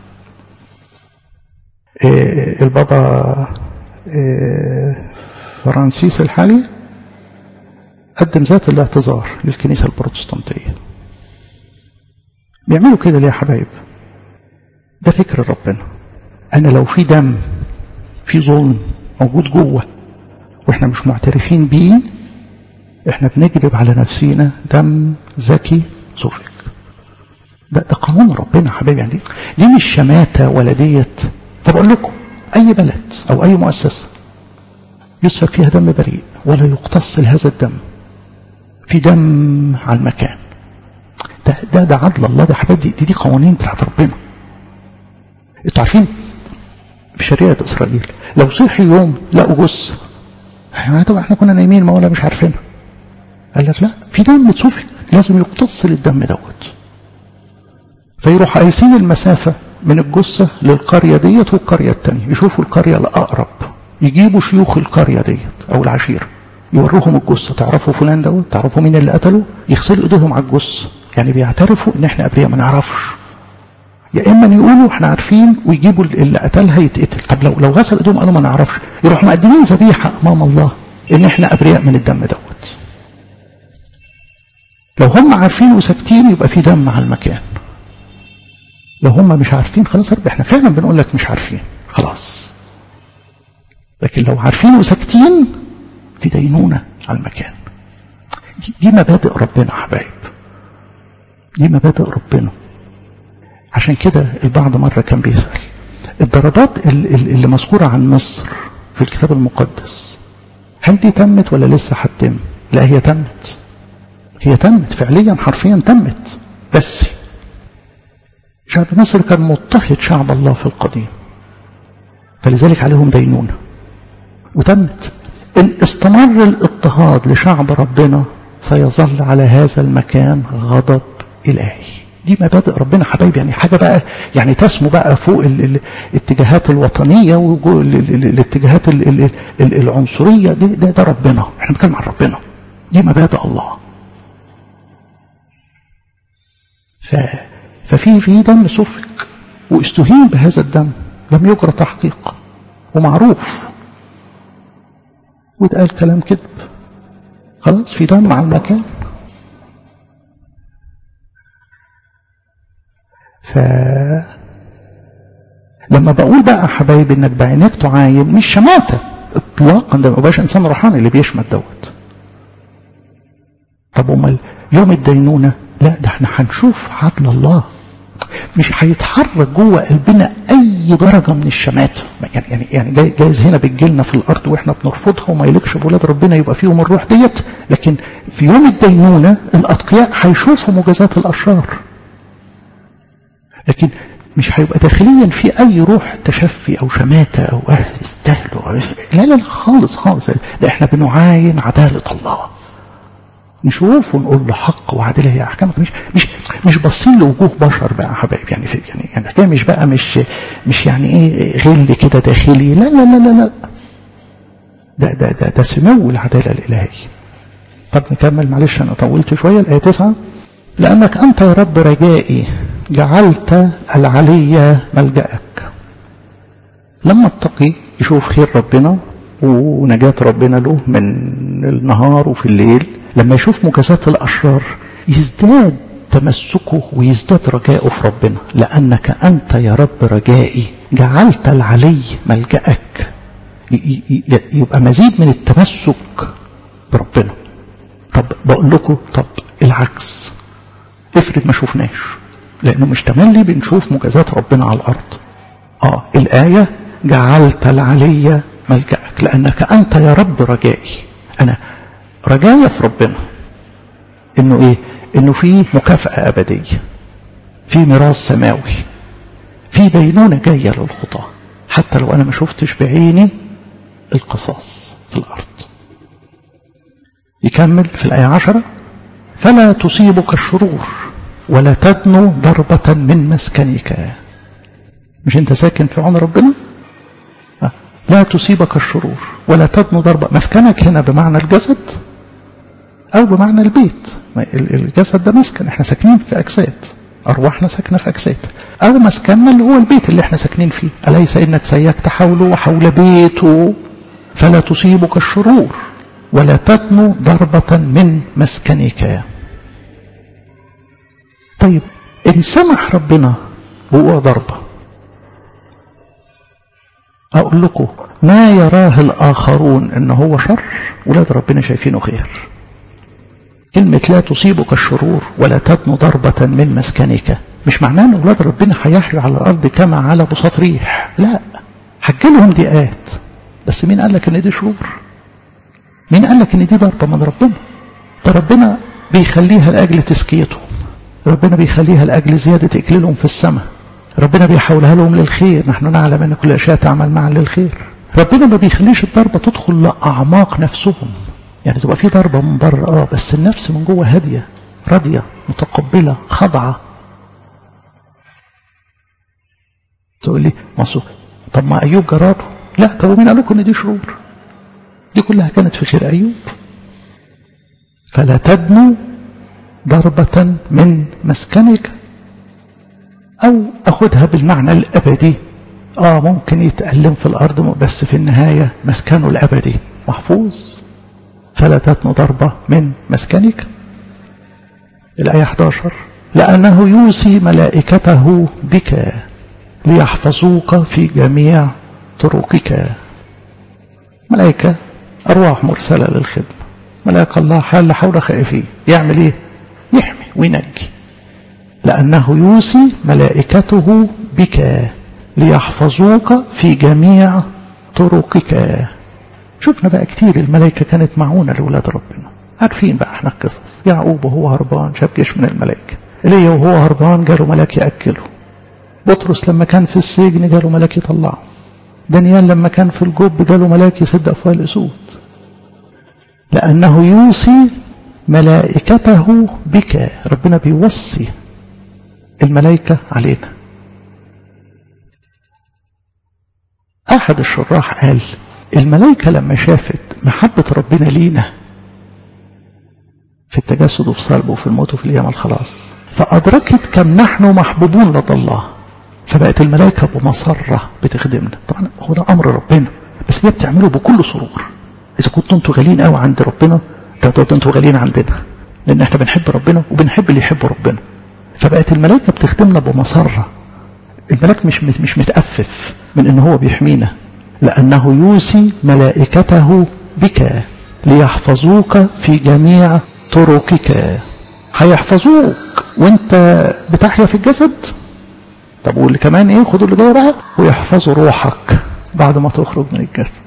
إيه البابا إيه فرانسيس الحالي قدم ذات الاعتذار للكنيسة البروتستانتية بيعملوا كده ليه يا حبايب ده فكر ربنا انا لو في دم في ظلم موجود جوه واحنا مش معترفين بيه احنا بنجلب على نفسينا دم ذكي سفك ده, ده قانون ربنا يا حبايبي يعني دي, دي مش شماتة ولا ديت طب اقول لكم اي بلد او اي مؤسسة يسفك فيها دم بريء ولا يقتص لهذا الدم في دم على المكان ده ده ده عدل الله ده حبايبي دي, دي قوانين بتاعت ربنا انتوا عارفين في شريعة اسرائيل لو صحي يوم لقوا جثة طبعا احنا كنا نايمين ما ولا مش عارفينها قال لك لا في دم اتسفك لازم يقتص للدم دوت فيروح قايسين المسافة من الجثة للقرية ديت والقرية التانية يشوفوا القرية الأقرب يجيبوا شيوخ القرية ديت أو العشيرة يوروهم الجثة تعرفوا فلان دوت تعرفوا مين اللي قتله يغسلوا ايديهم على الجثة يعني بيعترفوا ان احنا ابرياء ما نعرفش يا اما يقولوا احنا عارفين ويجيبوا اللي قتلها يتقتل طب لو لو غسل ايديهم قالوا ما نعرفش يروحوا مقدمين ذبيحه امام الله ان احنا ابرياء من الدم دوت لو هم عارفين وساكتين يبقى في دم على المكان لو هم مش عارفين خلاص احنا فعلا بنقول لك مش عارفين خلاص لكن لو عارفين وساكتين في دينونه على المكان دي, دي مبادئ ربنا حبايب دي مبادئ ربنا عشان كده البعض مرة كان بيسأل الضربات اللي مذكورة عن مصر في الكتاب المقدس هل دي تمت ولا لسه هتتم لا هي تمت هي تمت فعليا حرفيا تمت بس شعب مصر كان مضطهد شعب الله في القديم فلذلك عليهم دينونة وتمت إن استمر الاضطهاد لشعب ربنا سيظل على هذا المكان غضب إلهي دي مبادئ ربنا حبايبي يعني حاجة بقى يعني تسمو بقى فوق الاتجاهات الوطنية والاتجاهات العنصرية دي ده, ده ربنا احنا بنتكلم عن ربنا دي مبادئ الله ف ففي في دم سفك واستهين بهذا الدم لم يجرى تحقيق ومعروف واتقال كلام كذب خلاص في دم على المكان ف لما بقول بقى حبايبي انك بعينيك تعاين مش شماتة اطلاقا ده ما بقاش انسان روحاني اللي بيشمت دوت طب امال يوم الدينونة لا ده احنا هنشوف عدل الله مش هيتحرك جوه قلبنا اي درجة من الشماتة يعني يعني يعني جايز هنا بتجيلنا في الارض واحنا بنرفضها وما يليقش بولاد ربنا يبقى فيهم الروح ديت لكن في يوم الدينونة الاتقياء هيشوفوا مجازات الاشرار لكن مش هيبقى داخليا في اي روح تشفي او شماتة او اه استهلوا لا لا خالص خالص ده احنا بنعاين عدالة الله نشوف ونقول له حق وعدالة هي احكامك مش مش مش باصين لوجوه بشر بقى حبايب يعني في يعني يعني الحكايه مش بقى مش مش يعني ايه غل كده داخلي لا لا لا لا لا ده ده ده ده سمو العداله الالهيه طب نكمل معلش انا طولت شويه الايه 9 لانك انت يا رب رجائي جعلت العلي ملجأك لما التقي يشوف خير ربنا ونجاة ربنا له من النهار وفي الليل لما يشوف مجازات الأشرار يزداد تمسكه ويزداد رجاءه في ربنا لأنك أنت يا رب رجائي جعلت العلي ملجأك يبقى مزيد من التمسك بربنا طب بقول لكم طب العكس افرض ما شفناش لأنه مش تملي بنشوف مجازات ربنا على الأرض آه الآية جعلت العلي ملجأك لأنك أنت يا رب رجائي أنا رجايا في ربنا إنه إيه إنه في مكافأة أبدية في ميراث سماوي في دينونة جاية للخطاة حتى لو أنا ما شفتش بعيني القصاص في الأرض يكمل في الآية عشرة فلا تصيبك الشرور ولا تدنو ضربة من مسكنك مش انت ساكن في عون ربنا لا تصيبك الشرور ولا تدنو ضربة مسكنك هنا بمعنى الجسد أو بمعنى البيت الجسد ده مسكن احنا ساكنين في أجساد أرواحنا ساكنة في أجساد أو مسكننا اللي هو البيت اللي احنا ساكنين فيه أليس إنك سيكت حوله وحول بيته فلا تصيبك الشرور ولا تدنو ضربة من مسكنك طيب إن سمح ربنا بوقوع ضربة أقول لكم ما يراه الآخرون إن هو شر ولاد ربنا شايفينه خير كلمة لا تصيبك الشرور ولا تدنو ضربة من مسكنك مش معناه ان ولاد ربنا هيحيوا على الارض كما على بساط ريح لا هتجيلهم ضيقات بس مين قال لك ان دي شرور مين قال لك ان دي ضربة من ربنا ده ربنا بيخليها لاجل تزكيتهم ربنا بيخليها لاجل زيادة اكليلهم في السماء ربنا بيحولها لهم للخير نحن نعلم ان كل اشياء تعمل معا للخير ربنا ما بيخليش الضربة تدخل لاعماق نفسهم يعني تبقى في ضربة من بره اه بس النفس من جوه هادية راضية متقبلة خاضعة تقول لي مصر طب ما أيوب جراته لا طب ومين قال لكم ان دي شرور دي كلها كانت في خير أيوب فلا تدنو ضربة من مسكنك أو أخذها بالمعنى الأبدي آه ممكن يتألم في الأرض بس في النهاية مسكنه الأبدي محفوظ فلا تتن ضربة من مسكنك الآية 11 لأنه يوصي ملائكته بك ليحفظوك في جميع طرقك ملائكة أرواح مرسلة للخدمة ملائكة الله حال حول خائفين يعمل إيه يحمي وينجي لأنه يوصي ملائكته بك ليحفظوك في جميع طرقك شفنا بقى كتير الملائكة كانت معونة لأولاد ربنا عارفين بقى احنا القصص يعقوب وهو هربان شاف جيش من الملائكة إليه وهو هربان جاله ملاك يأكله بطرس لما كان في السجن جاله ملاك يطلعه دانيال لما كان في الجب جاله ملاك يسد أفواه الأسود لأنه يوصي ملائكته بك ربنا بيوصي الملائكة علينا أحد الشراح قال الملائكة لما شافت محبة ربنا لينا في التجسد وفي صلبه وفي الموت وفي الأيام الخلاص فأدركت كم نحن محبوبون لدى الله فبقت الملائكة بمسرة بتخدمنا طبعا هو ده أمر ربنا بس هي بتعمله بكل سرور إذا كنتوا انتوا غاليين قوي عند ربنا ده انتوا غاليين عندنا لأن احنا بنحب ربنا وبنحب اللي يحب ربنا فبقت الملائكة بتخدمنا بمسرة الملاك مش مش متأفف من ان هو بيحمينا لأنه يوصي ملائكته بك ليحفظوك في جميع طرقك هيحفظوك وانت بتحيا في الجسد طب واللي كمان ايه خدوا اللي جاي بقى ويحفظوا روحك بعد ما تخرج من الجسد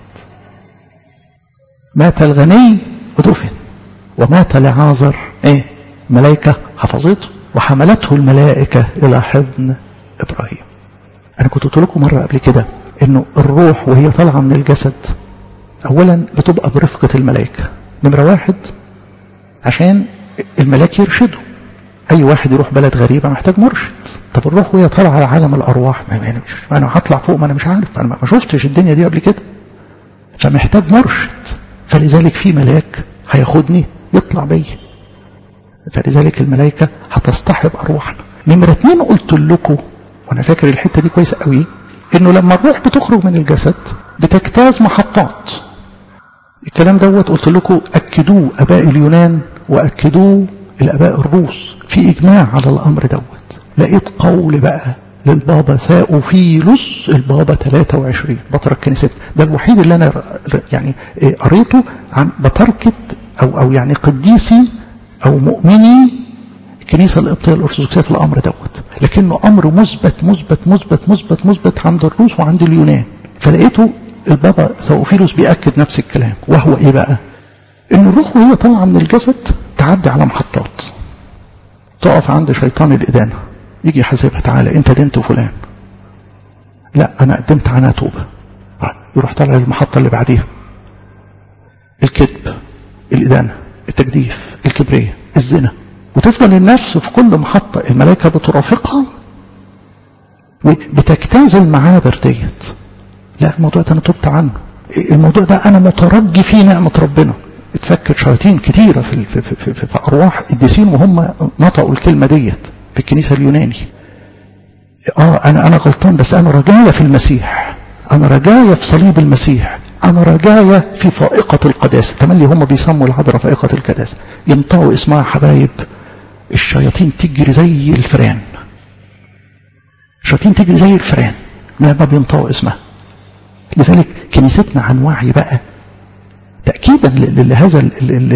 مات الغني ودفن ومات لعازر ايه ملائكة حفظته وحملته الملائكة إلى حضن إبراهيم أنا كنت قلت لكم مرة قبل كده إنه الروح وهي طالعة من الجسد أولا بتبقى برفقة الملائكة نمرة واحد عشان الملاك يرشده أي واحد يروح بلد غريبة محتاج مرشد طب الروح وهي طالعة على عالم الأرواح ما أنا, مش أنا هطلع فوق ما أنا مش عارف أنا ما شفتش الدنيا دي قبل كده فمحتاج مرشد فلذلك في ملاك هياخدني يطلع بيا فلذلك الملائكة هتصطحب أرواحنا نمرة اتنين قلت لكم وأنا فاكر الحتة دي كويسة قوي إنه لما الروح بتخرج من الجسد بتجتاز محطات الكلام دوت قلت لكم أكدوه أباء اليونان وأكدوه الأباء الروس في إجماع على الأمر دوت لقيت قول بقى للبابا ثاؤفيلوس البابا 23 بطرك كنيسة ده الوحيد اللي أنا يعني قريته عن بطركة أو أو يعني قديسي أو مؤمني الكنيسة القبطية الأرثوذكسية في الأمر دوت لكنه أمر مثبت مثبت مثبت مثبت مثبت عند الروس وعند اليونان فلقيته البابا ثوفيلوس بيأكد نفس الكلام وهو إيه بقى إن الروح وهي طالعة من الجسد تعدي على محطات تقف عند شيطان الإدانة يجي يحاسبها تعالى أنت دنت فلان لا أنا قدمت عنها توبة يروح طالع المحطة اللي بعديها الكذب الإدانة التجديف الكبرية الزنا وتفضل النفس في كل محطة الملائكة بترافقها وبتجتاز المعابر ديت لا الموضوع ده انا تبت عنه الموضوع ده انا مترجي فيه نعمة ربنا اتفكر شياطين كتيرة في, في, في, في, في أرواح قديسين وهم نطقوا الكلمة ديت في الكنيسة اليوناني اه انا انا غلطان بس انا رجاية في المسيح انا رجاية في صليب المسيح أنا رجاية في فائقة القداسة تملي هم بيسموا العذراء فائقة القداسة ينطقوا اسمها حبايب الشياطين تجري زي الفران الشياطين تجري زي الفران ما بينطقوا اسمها لذلك كنيستنا عن وعي بقى تأكيدا لهذا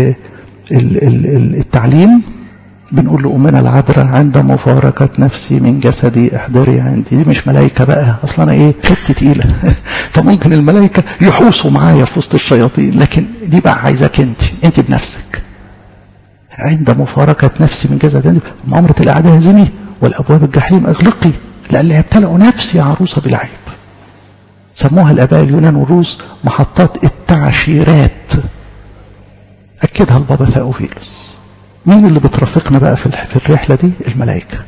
التعليم بنقول لأمنا العذراء عند مفارقة نفسي من جسدي احضري عندي دي مش ملائكة بقى أصلا أنا إيه حتة تقيلة فممكن الملائكة يحوسوا معايا في وسط الشياطين لكن دي بقى عايزاك أنت أنت بنفسك عند مفارقة نفسي من جسدي مأمرة الأعداء هزمي والأبواب الجحيم أغلقي لألا يبتلعوا نفسي يا عروسة بالعيب سموها الآباء اليونان والروس محطات التعشيرات أكدها البابا ثاؤفيلوس مين اللي بترافقنا بقى في في الرحلة دي الملائكة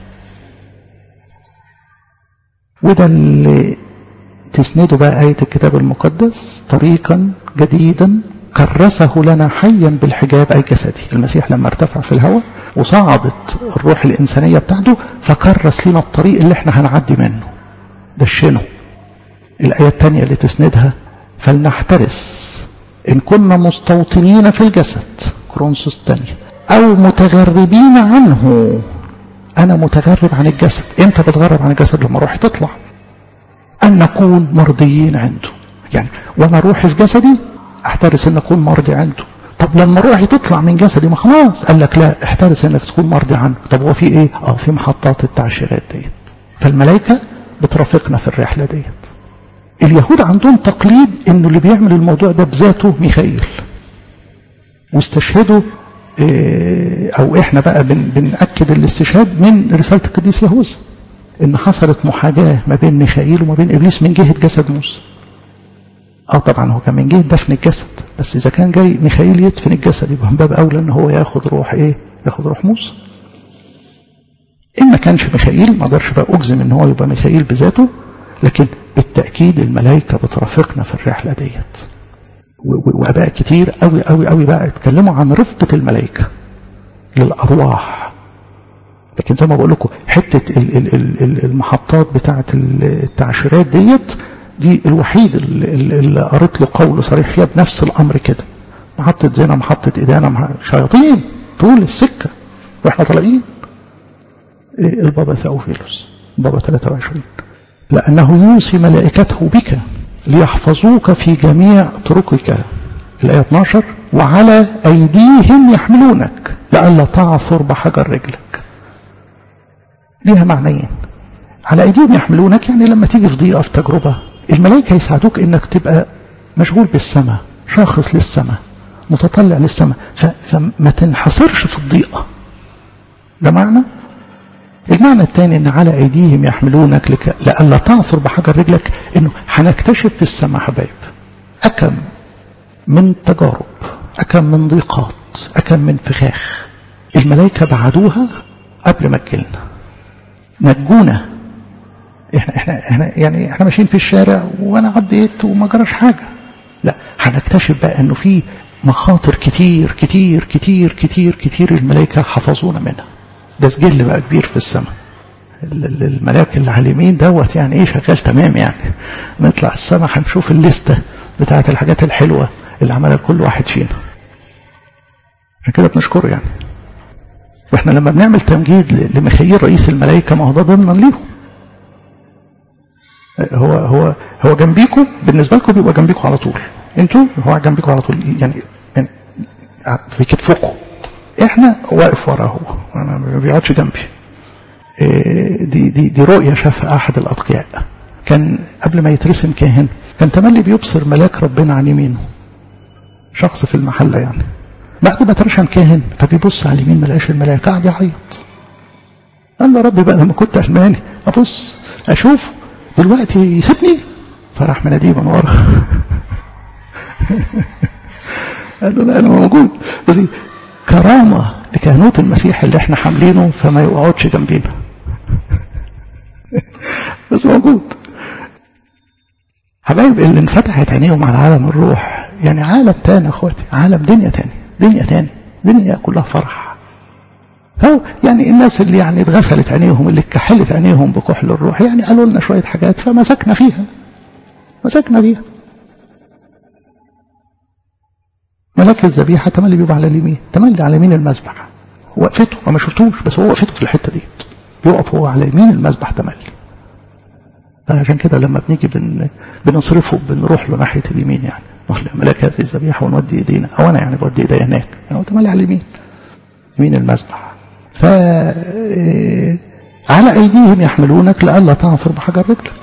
وده اللي تسنده بقى آية الكتاب المقدس طريقا جديدا كرسه لنا حيا بالحجاب أي جسدي المسيح لما ارتفع في الهواء وصعدت الروح الإنسانية بتاعته فكرس لنا الطريق اللي احنا هنعدي منه دشنه الآية الثانية اللي تسندها فلنحترس إن كنا مستوطنين في الجسد كرونسوس الثانية أو متغربين عنه أنا متغرب عن الجسد إمتى بتغرب عن الجسد لما روحي تطلع أن نكون مرضيين عنده يعني وأنا روحي في جسدي أحترس أن أكون مرضي عنده طب لما روحي تطلع من جسدي ما خلاص قال لك لا احترس أنك تكون مرضي عنه طب هو في إيه؟ أه في محطات التعشيرات ديت فالملائكة بترافقنا في الرحلة ديت اليهود عندهم تقليد انه اللي بيعمل الموضوع ده بذاته ميخائيل واستشهدوا او احنا بقى بن بنأكد الاستشهاد من رسالة القديس يهوذا ان حصلت محاجاة ما بين ميخائيل وما بين ابليس من جهة جسد موسى اه طبعا هو كان من جهة دفن الجسد بس اذا كان جاي ميخائيل يدفن الجسد يبقى من باب اولى ان هو ياخد روح ايه ياخد روح موسى ان ما كانش ميخائيل ما اقدرش بقى اجزم ان هو يبقى ميخائيل بذاته لكن بالتأكيد الملائكة بترافقنا في الرحلة ديت واباء كتير قوي قوي قوي بقى اتكلموا عن رفقة الملائكة للأرواح لكن زي ما بقول لكم حته المحطات بتاعه التعشيرات ديت دي الوحيد اللي قريت له قول صريح فيها بنفس الامر كده محطه زنا محطه ادانه شياطين طول السكه واحنا طالعين البابا ثاوفيلوس بابا 23 لأنه يوصي ملائكته بك ليحفظوك في جميع طرقك الآية 12 وعلى أيديهم يحملونك لئلا تعثر بحجر رجلك ليها معنيين على أيديهم يحملونك يعني لما تيجي في ضيقة في تجربة الملائكة يساعدوك إنك تبقى مشغول بالسماء شاخص للسماء متطلع للسماء فما تنحصرش في الضيقة ده معنى المعنى الثاني ان على ايديهم يحملونك لك لئلا تعثر بحجر رجلك انه هنكتشف في السماء حبايب اكم من تجارب اكم من ضيقات اكم من فخاخ الملائكه بعدوها قبل ما تجيلنا نجونا احنا احنا احنا يعني احنا ماشيين في الشارع وانا عديت وما جراش حاجه لا هنكتشف بقى انه في مخاطر كتير كتير كتير كتير كتير الملائكه حفظونا منها ده سجل بقى كبير في السماء الملاك اللي على اليمين دوت يعني ايه شغال تمام يعني نطلع السماء هنشوف الليسته بتاعت الحاجات الحلوه اللي عملها كل واحد فينا عشان كده بنشكره يعني واحنا لما بنعمل تمجيد لمخيل رئيس الملائكه ما هو ده ضمنا ليهم هو هو هو جنبيكم بالنسبه لكم بيبقى جنبيكم على طول انتوا هو جنبيكم على طول يعني يعني في كتفكم احنا واقف وراه هو انا ما بيقعدش جنبي إيه دي دي دي رؤيه شافها احد الاتقياء كان قبل ما يترسم كاهن كان تملي بيبصر ملاك ربنا عن يمينه شخص في المحله يعني بعد ما ترشم كاهن فبيبص على اليمين ما لقاش الملاك قاعد يعيط قال له ربي بقى لما كنت علماني ابص اشوف دلوقتي يسيبني فراح مناديه من ورا قال له لا انا موجود بس كرامة لكهنوت المسيح اللي احنا حاملينه فما يقعدش جنبينا بس موجود حبايب اللي انفتحت عينيهم على عالم الروح يعني عالم تاني يا اخواتي عالم دنيا تاني دنيا تاني دنيا كلها فرح فهو يعني الناس اللي يعني اتغسلت عينيهم اللي اتكحلت عينيهم بكحل الروح يعني قالوا لنا شويه حاجات فمسكنا فيها مسكنا فيها ملاك الذبيحة تملي بيبقى على اليمين تملي على يمين المذبح وقفته وما شفتوش بس هو وقفته في الحتة دي يقف هو على يمين المذبح تملي عشان كده لما بنيجي بن... بنصرفه بنروح له ناحية اليمين يعني نروح لملاك هذه الذبيحة ونودي ايدينا او انا يعني بودي ايدي هناك انا تملي على اليمين يمين المذبح ف على ايديهم يحملونك لئلا تعثر بحجر رجلك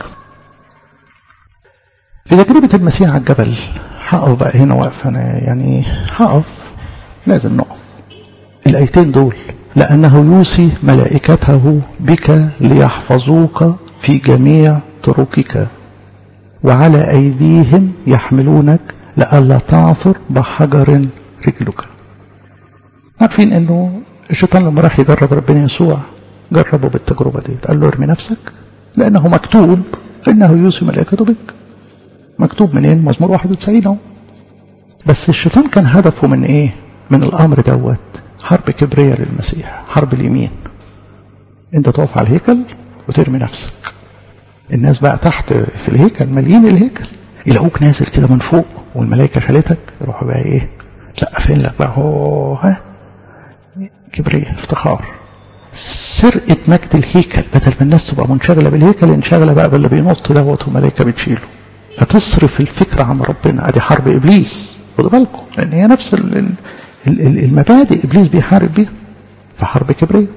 في تجربة المسيح على الجبل هقف بقى هنا واقف انا يعني هقف لازم نقف الايتين دول لانه يوصي ملائكته بك ليحفظوك في جميع طرقك وعلى ايديهم يحملونك لئلا تعثر بحجر رجلك عارفين انه الشيطان لما راح يجرب ربنا يسوع جربه بالتجربه دي قال له ارمي نفسك لانه مكتوب انه يوصي ملائكته بك مكتوب منين مزمور 91 اهو بس الشيطان كان هدفه من ايه من الامر دوت حرب كبرية للمسيح حرب اليمين انت تقف على الهيكل وترمي نفسك الناس بقى تحت في الهيكل مالين الهيكل يلاقوك نازل كده من فوق والملائكة شالتك يروحوا بقى ايه سقفين لك بقى هو ها كبرية افتخار سرقة مجد الهيكل بدل ما الناس تبقى منشغلة بالهيكل انشغلة بقى باللي بينط دوت وملائكة بتشيله فتصرف الفكرة عن ربنا ادي حرب ابليس خدوا بالكم لان هي نفس المبادئ ابليس بيحارب بيها في حرب كبرية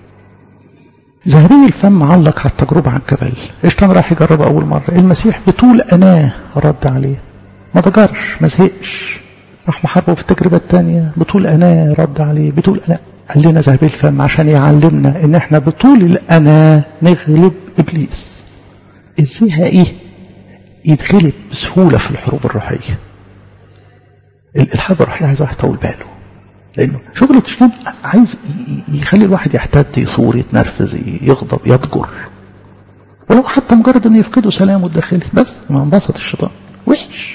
زهري الفم علق على التجربة على الجبل ايش كان راح يجرب اول مرة المسيح بطول اناه رد عليه ما ضجرش ما زهقش راح محاربه في التجربة الثانية بطول اناه رد عليه بطول اناه قال لنا زهري الفم عشان يعلمنا ان احنا بطول الاناه نغلب ابليس ازاي ايه يتغلب بسهولة في الحروب الروحية الحرب الروحية عايز واحد طول باله لأنه شغل الشيطان عايز يخلي الواحد يحتد يصور يتنرفز يغضب يضجر ولو حتى مجرد انه يفقده سلامه الداخلي بس ما انبسط الشيطان وحش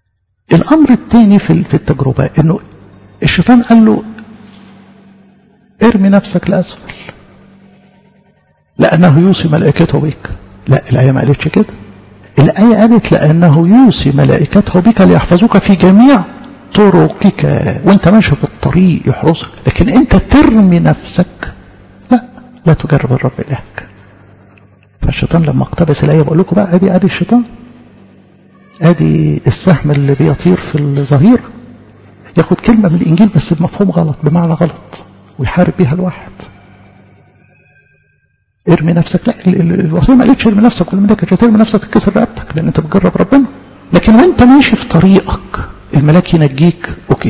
الامر الثاني في في التجربه انه الشيطان قال له ارمي نفسك لأسفل لأنه يوصي ملائكته بك لا الآية ما قالتش كده الآية قالت لأنه يوصي ملائكته بك ليحفظوك في جميع طرقك وانت ماشي في الطريق يحرسك لكن انت ترمي نفسك لا لا تجرب الرب إلهك فالشيطان لما اقتبس الآية بقول لكم بقى ادي ادي الشيطان ادي السهم اللي بيطير في الظهير ياخد كلمة من الإنجيل بس بمفهوم غلط بمعنى غلط ويحارب بيها الواحد ارمي نفسك لا الوصية ما قالتش ارمي نفسك ولا منك ترمي نفسك تتكسر رقبتك لأن أنت بتجرب ربنا لكن وأنت ماشي في طريقك الملاك ينجيك أوكي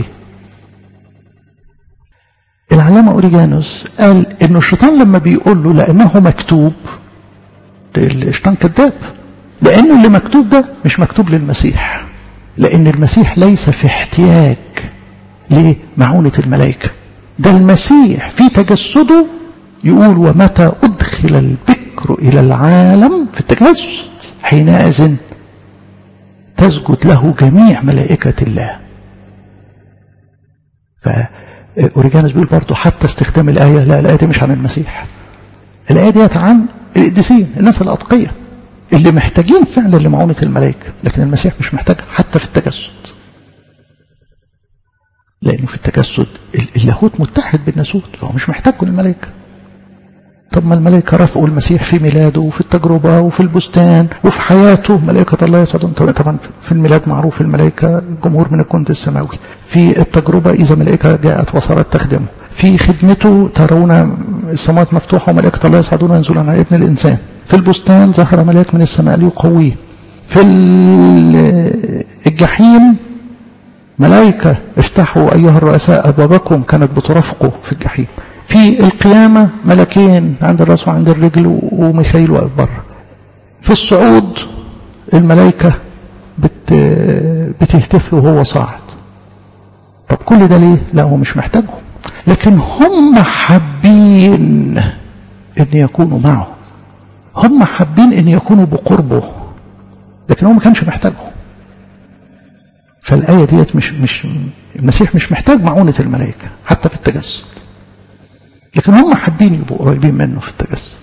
العلامة أوريجانوس قال إنه الشيطان لما بيقول له لأنه مكتوب الشيطان كذاب لأنه اللي مكتوب ده مش مكتوب للمسيح لأن المسيح ليس في احتياج لمعونة الملائكة ده المسيح في تجسده يقول ومتى أدخل البكر إلى العالم في التجسد حينئذ تسجد له جميع ملائكة الله فأوريجانوس بيقول برضه حتى استخدام الآية لا الآية دي مش عن المسيح الآية دي عن القديسين الناس الأتقية اللي محتاجين فعلا لمعونة الملائكة لكن المسيح مش محتاج حتى في التجسد لأنه في التجسد اللاهوت متحد بالناسوت فهو مش محتاج الملائكة طب ما الملائكة رفقوا المسيح في ميلاده وفي التجربة وفي البستان وفي حياته ملائكة الله يسعدون طبعا في الميلاد معروف الملائكة جمهور من الكنت السماوي في التجربة إذا ملائكة جاءت وصارت تخدمه في خدمته ترون السماوات مفتوحة وملائكة الله يسعدون وينزلون على ابن الإنسان في البستان ظهر ملاك من السماء ليقويه في الجحيم ملائكة افتحوا أيها الرؤساء أبوابكم كانت بترافقه في الجحيم في القيامة ملكين عند الرأس وعند الرجل وميخائيل واقف بره في الصعود الملائكة بت بتهتف له وهو صاعد طب كل ده ليه؟ لا هو مش محتاجهم لكن هم حابين ان يكونوا معه هم حابين ان يكونوا بقربه لكن هو ما كانش محتاجهم فالآية ديت مش مش المسيح مش محتاج معونة الملائكة حتى في التجسد لكن هم حابين يبقوا قريبين منه في التجسد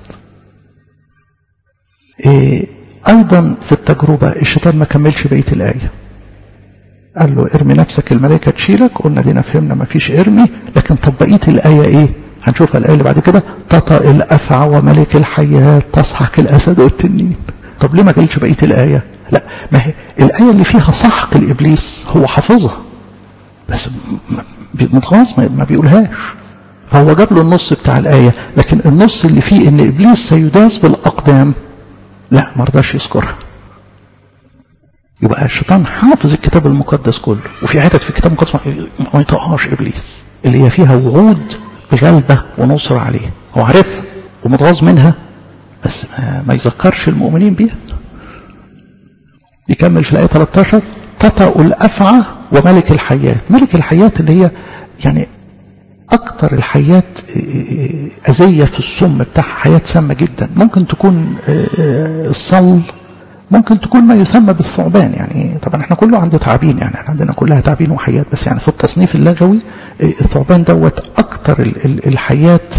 إيه أيضا في التجربة الشيطان ما كملش بقية الآية قال له ارمي نفسك الملائكة تشيلك قلنا دينا فهمنا ما فيش ارمي لكن طب بقية الآية ايه هنشوفها الآية اللي بعد كده تطأ الأفعى وملك الحياة تصحك الأسد والتنين طب ليه ما قالش بقية الآية لا ما هي الآية اللي فيها سحق الإبليس هو حافظها بس متغاظ ما بيقولهاش فهو جاب له النص بتاع الآية لكن النص اللي فيه إن إبليس سيداس بالأقدام لا ما رضاش يذكرها يبقى الشيطان حافظ الكتاب المقدس كله وفي حتت في الكتاب المقدس ما يطقهاش إبليس اللي هي فيها وعود بغلبة ونصر عليه هو عارفها ومتغاظ منها بس ما يذكرش المؤمنين بيها يكمل في الآية 13 تطأ الأفعى وملك الحياة ملك الحياة اللي هي يعني أكتر الحيات أذية في السم بتاعها حياة سامة جدا ممكن تكون الصل ممكن تكون ما يسمى بالثعبان يعني طبعا احنا كله عنده تعابين يعني احنا عندنا كلها تعابين وحيات بس يعني في التصنيف اللغوي الثعبان دوت أكتر الحيات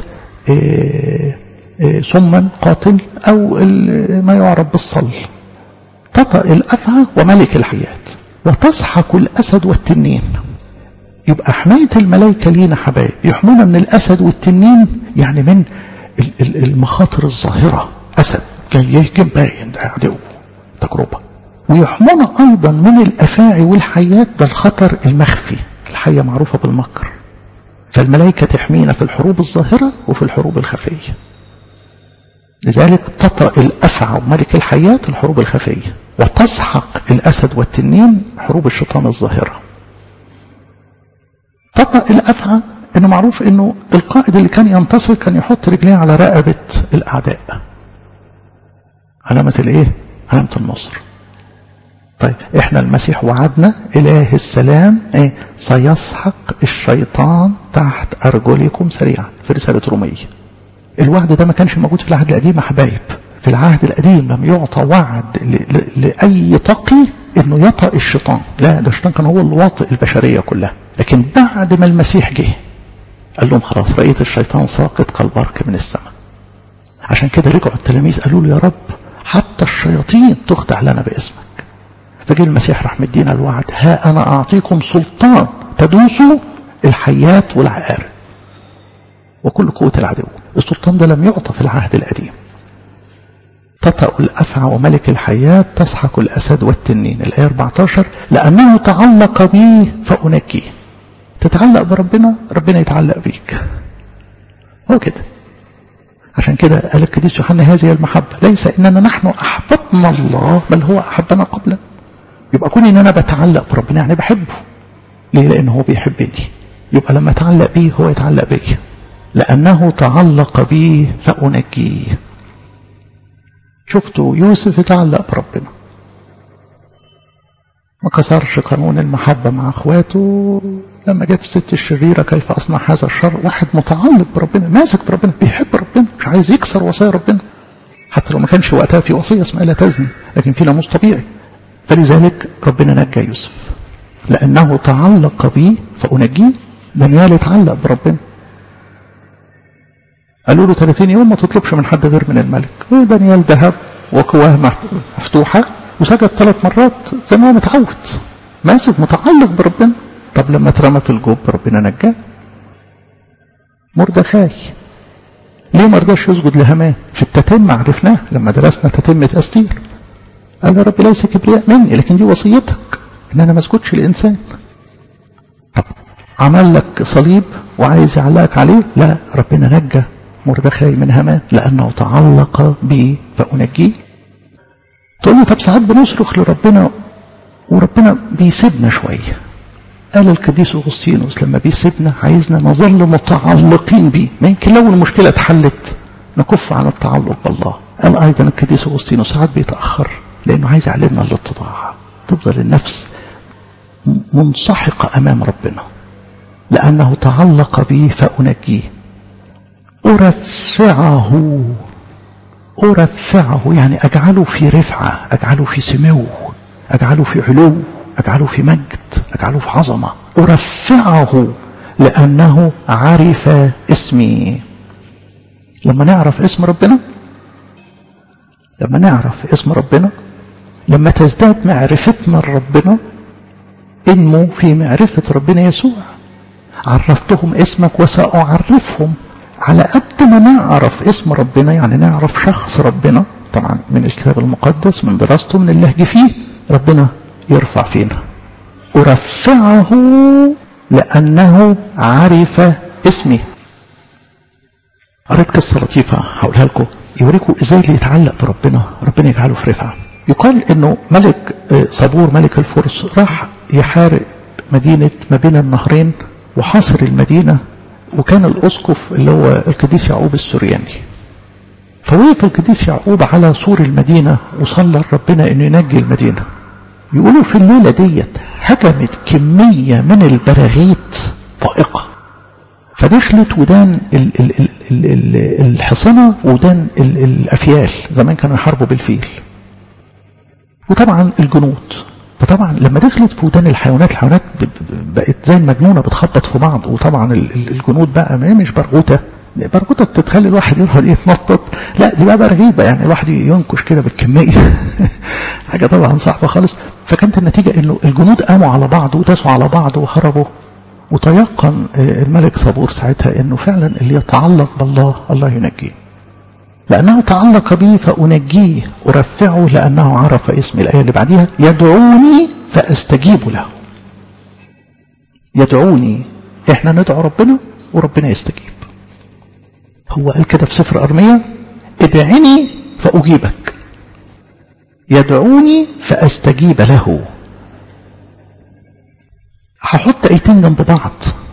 سما قاتل أو ما يعرف بالصل تطأ الأفعى وملك الحياة وتسحق الأسد والتنين يبقى حماية الملائكة لينا حبايب يحمونا من الأسد والتنين يعني من المخاطر الظاهرة أسد جاي يهجم باين ده عدو تجربة ويحمونا أيضا من الأفاعي والحيات ده الخطر المخفي الحية معروفة بالمكر فالملائكة تحمينا في الحروب الظاهرة وفي الحروب الخفية لذلك تطأ الأفعى وملك الحياة الحروب الخفية وتسحق الأسد والتنين حروب الشيطان الظاهرة تطأ الأفعى انه معروف انه القائد اللي كان ينتصر كان يحط رجليه على رقبة الاعداء علامة الايه علامة النصر طيب احنا المسيح وعدنا اله السلام ايه سيسحق الشيطان تحت ارجلكم سريعا في رسالة رومية الوعد ده ما كانش موجود في العهد القديم يا حبايب في العهد القديم لم يعطى وعد لأي تقي انه يطأ الشيطان لا ده الشيطان كان هو اللي واطئ البشرية كلها لكن بعد ما المسيح جه قال لهم خلاص رأيت الشيطان ساقط كالبرق من السماء عشان كده رجعوا التلاميذ قالوا له يا رب حتى الشياطين تخضع لنا باسمك فجه المسيح راح مدينا الوعد ها انا اعطيكم سلطان تدوسوا الحيات والعقارب وكل قوة العدو السلطان ده لم يعطى في العهد القديم تطأ الأفعى وملك الحياة تسحق الأسد والتنين الآية 14 لأنه تعلق بي فأنجيه تتعلق بربنا ربنا يتعلق بيك هو كده عشان كده قال القديس يوحنا هذه المحبة ليس إننا نحن أحببنا الله بل هو أحبنا قبلا يبقى كوني إن أنا بتعلق بربنا يعني بحبه ليه لأنه هو بيحبني يبقى لما أتعلق بيه هو يتعلق بيا لأنه تعلق بي فأنجيه شفتوا يوسف يتعلق بربنا ما كسرش قانون المحبة مع اخواته لما جت الست الشريرة كيف أصنع هذا الشر واحد متعلق بربنا ماسك بربنا بيحب ربنا مش عايز يكسر وصايا ربنا حتى لو ما كانش وقتها في وصية اسمها لا تزني لكن في ناموس طبيعي فلذلك ربنا نجى يوسف لأنه تعلق بي فأنجيه دانيال اتعلق بربنا قالوا له 30 يوم ما تطلبش من حد غير من الملك ودانيال ذهب وكواه مفتوحة وسجد ثلاث مرات زي ما هو متعود ماسك متعلق بربنا طب لما اترمى في الجب ربنا نجاه مردخاي ليه ما رضاش يسجد لهمان في التتمة عرفناه لما درسنا تتمة أستير قال يا رب ليس كبرياء مني لكن دي وصيتك ان انا ما اسجدش لانسان طب عمل لك صليب وعايز يعلقك عليه لا ربنا نجى مردخاي من همان لانه تعلق بي فانجيه تقول لي طب ساعات بنصرخ لربنا وربنا بيسيبنا شويه قال القديس اغسطينوس لما بيسيبنا عايزنا نظل متعلقين بيه ما يمكن لو المشكله اتحلت نكف عن التعلق بالله قال ايضا القديس اغسطينوس ساعات بيتاخر لانه عايز يعلمنا الاتضاع تفضل النفس منسحقه امام ربنا لانه تعلق بي فانجيه ارفعه ارفعه يعني اجعله في رفعه اجعله في سمو اجعله في علو اجعله في مجد اجعله في عظمه ارفعه لانه عرف اسمي لما نعرف اسم ربنا لما نعرف اسم ربنا لما تزداد معرفتنا لربنا انمو في معرفة ربنا يسوع عرفتهم اسمك وسأعرفهم على قد ما نعرف اسم ربنا يعني نعرف شخص ربنا طبعا من الكتاب المقدس من دراسته من اللهج فيه ربنا يرفع فينا أرفعه لأنه عرف اسمي قريت قصة لطيفة هقولها لكم يوريكم ازاي اللي يتعلق بربنا ربنا يجعله في رفعه يقال انه ملك صبور ملك الفرس راح يحارب مدينة ما بين النهرين وحاصر المدينة وكان الأسقف اللي هو القديس يعقوب السورياني فوقف القديس يعقوب على سور المدينة وصلى ربنا انه ينجي المدينة يقولوا في الليلة ديت هجمت كمية من البراغيث طائقة فدخلت ودان ال ال ال ال ال الحصنة ودان ال الأفيال زمان كانوا يحاربوا بالفيل وطبعا الجنود فطبعا لما دخلت في ودان الحيوانات الحيوانات بقت زي المجنونة بتخبط في بعض وطبعا الجنود بقى مش برغوتة برغوتة بتخلي الواحد يقعد يتنطط لا دي بقى برغيبة يعني الواحد ينكش كده بالكمية حاجة طبعا صعبة خالص فكانت النتيجة انه الجنود قاموا على بعض وداسوا على بعض وهربوا وتيقن الملك صبور ساعتها انه فعلا اللي يتعلق بالله الله ينجيه لأنه تعلق بي فأنجيه أرفعه لأنه عرف اسمي الآية اللي بعديها يدعوني فأستجيب له يدعوني إحنا ندعو ربنا وربنا يستجيب هو قال كده في سفر أرمية ادعني فأجيبك يدعوني فأستجيب له هحط ايتين جنب بعض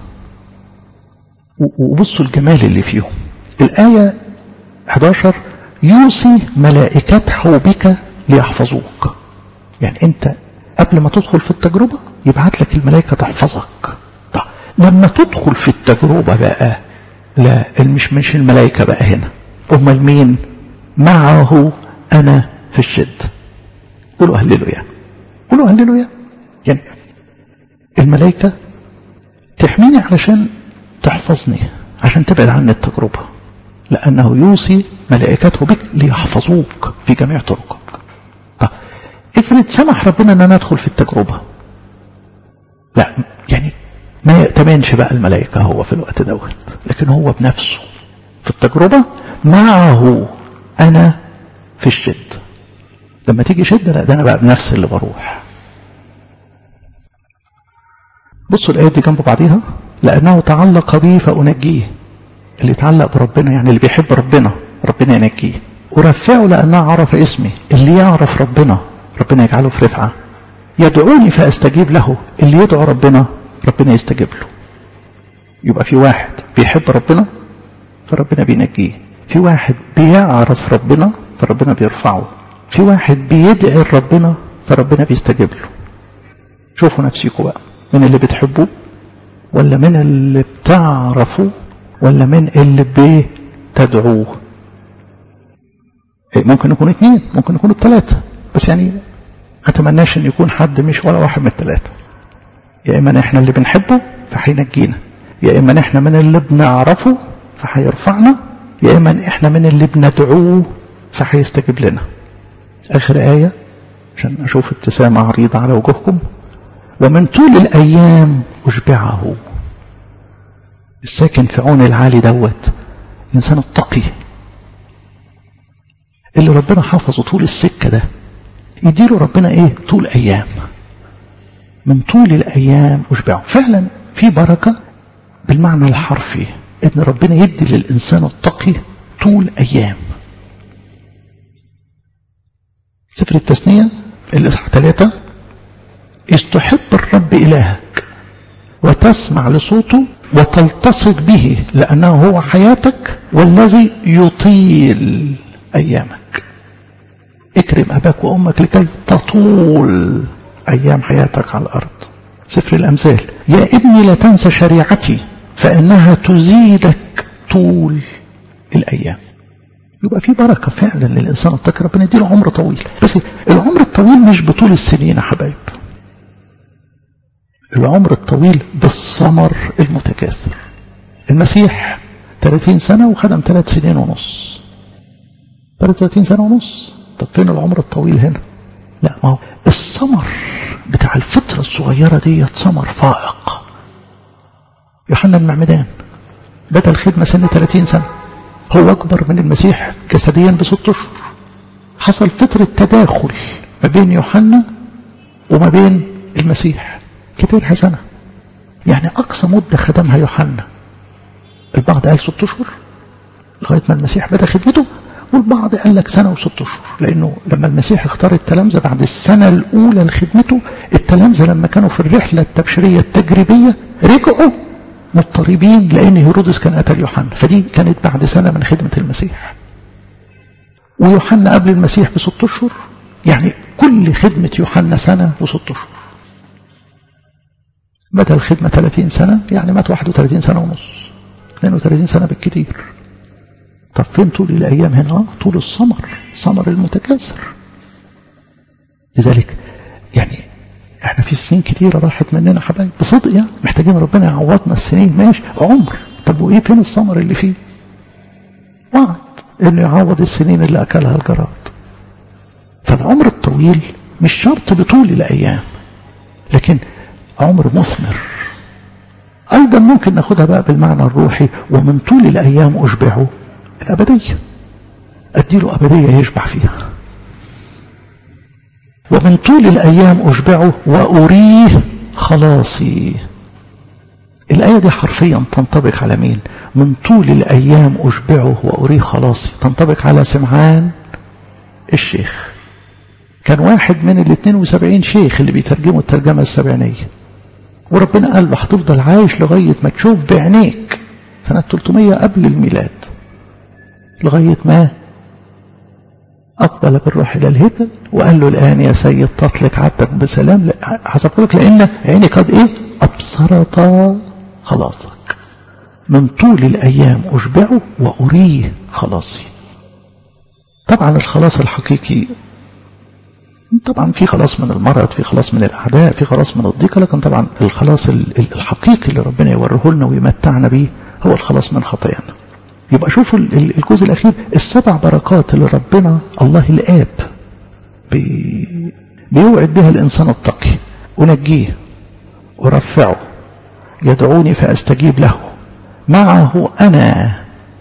وبصوا الجمال اللي فيهم الآية 11 يوصي ملائكته بك ليحفظوك يعني انت قبل ما تدخل في التجربة يبعت لك الملائكة تحفظك طيب لما تدخل في التجربة بقى لا مش مش الملائكة بقى هنا امال مين معه انا في الشد قولوا هللويا قولوا هللويا يعني الملائكة تحميني علشان تحفظني عشان تبعد عني التجربة لأنه يوصي ملائكته بك ليحفظوك في جميع طرقك طب افرض سمح ربنا ان انا ادخل في التجربة لا يعني ما يأتمنش بقى الملائكة هو في الوقت دوت لكن هو بنفسه في التجربة معه أنا في الشدة لما تيجي شدة لا ده أنا بقى بنفسي اللي بروح بصوا الآية دي جنب بعضيها لأنه تعلق بي فأنجيه اللي يتعلق بربنا يعني اللي بيحب ربنا ربنا ينجيه أرفعه لأنه عرف اسمي اللي يعرف ربنا ربنا يجعله في رفعة يدعوني فأستجيب له اللي يدعو ربنا ربنا يستجيب له يبقى في واحد بيحب ربنا فربنا بينجيه في واحد بيعرف ربنا فربنا بيرفعه في واحد بيدعي ربنا فربنا بيستجيب له شوفوا نفسيكم بقى من اللي بتحبوه ولا من اللي بتعرفوا ولا من اللي بتدعوه ممكن يكون اثنين ممكن يكونوا الثلاثة بس يعني اتمناش ان يكون حد مش ولا واحد من الثلاثة يا اما احنا اللي بنحبه فهينجينا يا اما احنا من اللي بنعرفه فهيرفعنا يا اما احنا من اللي بندعوه فهيستجيب لنا اخر ايه عشان اشوف ابتسامه عريضه على وجوهكم ومن طول الايام اشبعه الساكن في عون العالي دوت الانسان التقي اللي ربنا حافظه طول السكه ده يديله ربنا ايه طول ايام من طول الايام اشبعه فعلا في بركه بالمعنى الحرفي ان ربنا يدي للانسان التقي طول ايام سفر التثنيه الاصحاح ثلاثه إذ تحب الرب إلهك وتسمع لصوته وتلتصق به لأنه هو حياتك والذي يطيل أيامك اكرم أباك وأمك لكي تطول أيام حياتك على الأرض سفر الأمثال يا ابني لا تنسى شريعتي فإنها تزيدك طول الأيام يبقى في بركة فعلا للإنسان التقي ربنا يديله عمر طويل بس العمر الطويل مش بطول السنين يا حبايب العمر الطويل بالثمر المتكاثر المسيح 30 سنة وخدم 3 سنين ونص 33 سنة ونص طب فين العمر الطويل هنا لا ما هو الثمر بتاع الفترة الصغيرة دي ثمر فائق يوحنا المعمدان بدأ الخدمة سن 30 سنة هو أكبر من المسيح جسديا بست أشهر حصل فترة تداخل ما بين يوحنا وما بين المسيح كتيرها سنة يعني أقصى مدة خدمها يوحنا البعض قال ست أشهر لغاية ما المسيح بدأ خدمته والبعض قال لك سنة وست أشهر لأنه لما المسيح اختار التلامذة بعد السنة الأولى لخدمته التلامذة لما كانوا في الرحلة التبشيرية التجريبية رجعوا مضطربين لأن هيرودس كان قتل يوحنا فدي كانت بعد سنة من خدمة المسيح ويوحنا قبل المسيح بست أشهر يعني كل خدمة يوحنا سنة وست أشهر بدأ الخدمة 30 سنة يعني مات 31 سنة ونص 32 سنة بالكثير طب فين طول الأيام هنا آه طول الثمر ثمر المتكاثر لذلك يعني احنا في سنين كتيرة راحت مننا حبايب بصدق يعني محتاجين ربنا يعوضنا السنين ماشي عمر طب وايه فين الثمر اللي فيه وعد انه يعوض السنين اللي اكلها الجراد فالعمر الطويل مش شرط بطول الايام لكن عمر مثمر أيضا ممكن ناخدها بقى بالمعنى الروحي ومن طول الأيام أشبعه الأبدية أديله أبدية يشبع فيها ومن طول الأيام أشبعه وأريه خلاصي الآية دي حرفيا تنطبق على مين من طول الأيام أشبعه وأريه خلاصي تنطبق على سمعان الشيخ كان واحد من ال 72 شيخ اللي بيترجموا الترجمة السبعينية وربنا قال له هتفضل عايش لغاية ما تشوف بعينيك سنة 300 قبل الميلاد لغاية ما أقبل بالروح إلى الهيكل وقال له الآن يا سيد تطلق عبدك بسلام حسبتك لأن عيني قد إيه أبصرت خلاصك من طول الأيام أشبعه وأريه خلاصي طبعا الخلاص الحقيقي طبعا في خلاص من المرض في خلاص من الأعداء في خلاص من الضيقة لكن طبعا الخلاص الحقيقي اللي ربنا يوريه لنا ويمتعنا بيه هو الخلاص من خطايانا يبقى شوفوا الجزء الأخير السبع بركات اللي ربنا الله الآب بي بيوعد بها الإنسان التقي أنجيه أرفعه يدعوني فأستجيب له معه أنا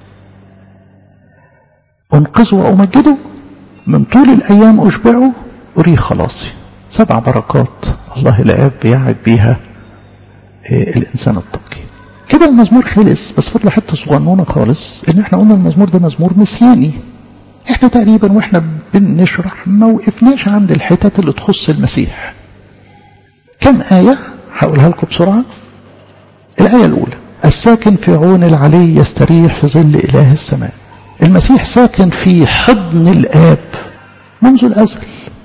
أنقذه وأمجده من طول الأيام أشبعه أريه خلاصي سبع بركات الله الآب بيعد بيها الإنسان التقي كده المزمور خلص بس فضل حته صغنونه خالص ان احنا قلنا المزمور ده مزمور مسياني احنا تقريبا واحنا بنشرح ما وقفناش عند الحتت اللي تخص المسيح كم آية هقولها لكم بسرعة الآية الأولى الساكن في عون العلي يستريح في ظل إله السماء المسيح ساكن في حضن الآب منذ الأزل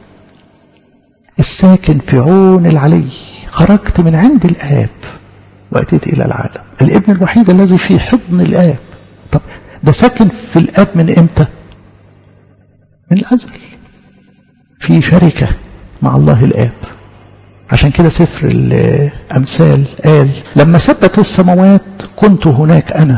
الساكن في عون العلي خرجت من عند الآب وأتيت إلى العالم الابن الوحيد الذي في حضن الآب طب ده ساكن في الآب من إمتى من الأزل في شركة مع الله الآب عشان كده سفر الأمثال قال لما ثبت السماوات كنت هناك أنا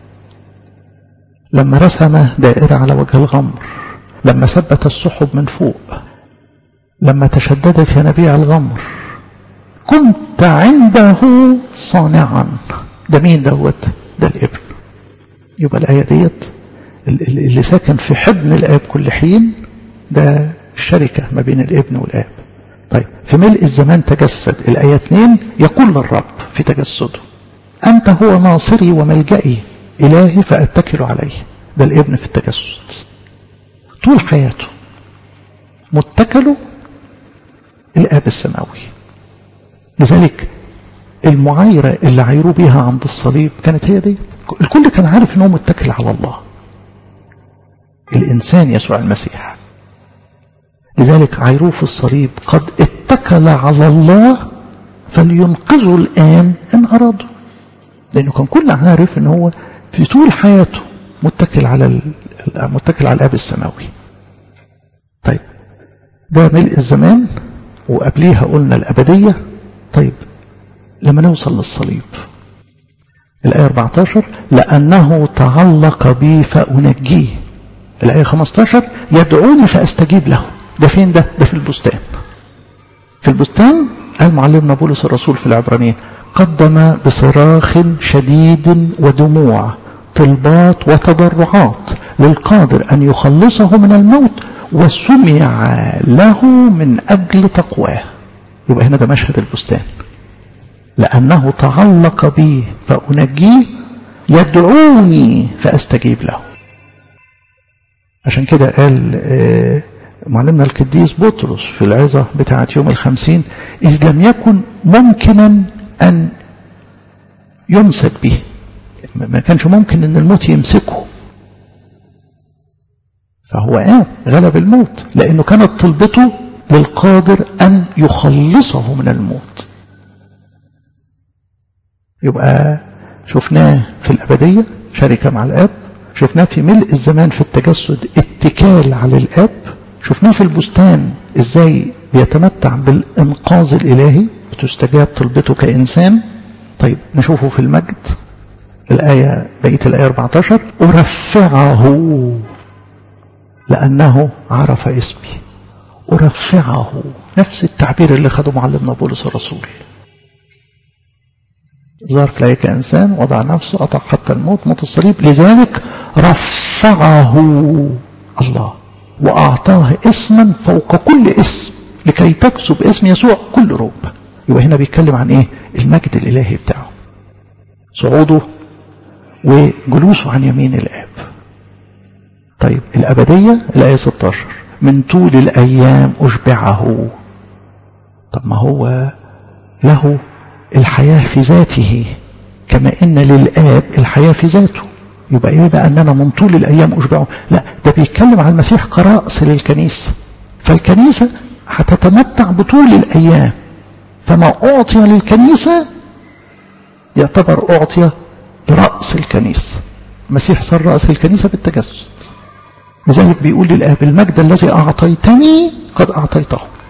لما رسم دائرة على وجه الغمر لما ثبت السحب من فوق لما تشددت ينابيع الغمر كنت عنده صانعا ده مين دوت ده الابن يبقى الآية ديت اللي ساكن في حضن الآب كل حين ده الشركة ما بين الابن والآب طيب في ملء الزمان تجسد الآية 2 يقول للرب في تجسده أنت هو ناصري وملجئي إلهي فأتكل عليه ده الابن في التجسد طول حياته متكله الآب السماوي لذلك المعايرة اللي عايروا بيها عند الصليب كانت هي دي الكل كان عارف انه متكل على الله الإنسان يسوع المسيح لذلك عايروه في الصليب قد اتكل على الله فلينقذه الآن إن أرادوا لأنه كان كل عارف ان هو في طول حياته متكل على متكل على الآب السماوي طيب ده ملء الزمان وقبليها قلنا الأبدية طيب لما نوصل للصليب الآية 14 لأنه تعلق بي فأنجيه الآية 15 يدعوني فأستجيب له ده فين ده ده في البستان في البستان قال معلمنا بولس الرسول في العبرانيين قدم بصراخ شديد ودموع طلبات وتضرعات للقادر أن يخلصه من الموت وسمع له من أجل تقواه يبقى هنا ده مشهد البستان لأنه تعلق بي فأنجيه يدعوني فأستجيب له عشان كده قال معلمنا القديس بطرس في العظة بتاعة يوم الخمسين إذ لم يكن ممكنا أن يمسك به ما كانش ممكن أن الموت يمسكه فهو قام غلب الموت لأنه كانت طلبته للقادر أن يخلصه من الموت يبقى شفناه في الأبدية شركة مع الآب شفناه في ملء الزمان في التجسد اتكال على الآب شفناه في البستان ازاي بيتمتع بالإنقاذ الإلهي بتستجاب طلبته كإنسان طيب نشوفه في المجد الآية بقية الآية 14 أرفعه لأنه عرف اسمي أرفعه نفس التعبير اللي خده معلمنا بولس الرسول ظهر في الآية كإنسان وضع نفسه قطع حتى الموت موت الصليب لذلك رفعه الله وأعطاه اسما فوق كل اسم لكي تكسب اسم يسوع كل رب يبقى هنا بيتكلم عن ايه المجد الإلهي بتاعه صعوده وجلوسه عن يمين الآب طيب الأبدية الآية 16 من طول الأيام أشبعه طب ما هو له الحياة في ذاته كما إن للآب الحياة في ذاته يبقى إيه بقى أننا من طول الأيام أشبعه لا ده بيتكلم عن المسيح كرأس للكنيسة فالكنيسة هتتمتع بطول الأيام فما أعطي للكنيسة يعتبر أعطي لرأس الكنيسة المسيح صار رأس الكنيسة بالتجسد لذلك بيقول للآب المجد الذي أعطيتني قد أعطيته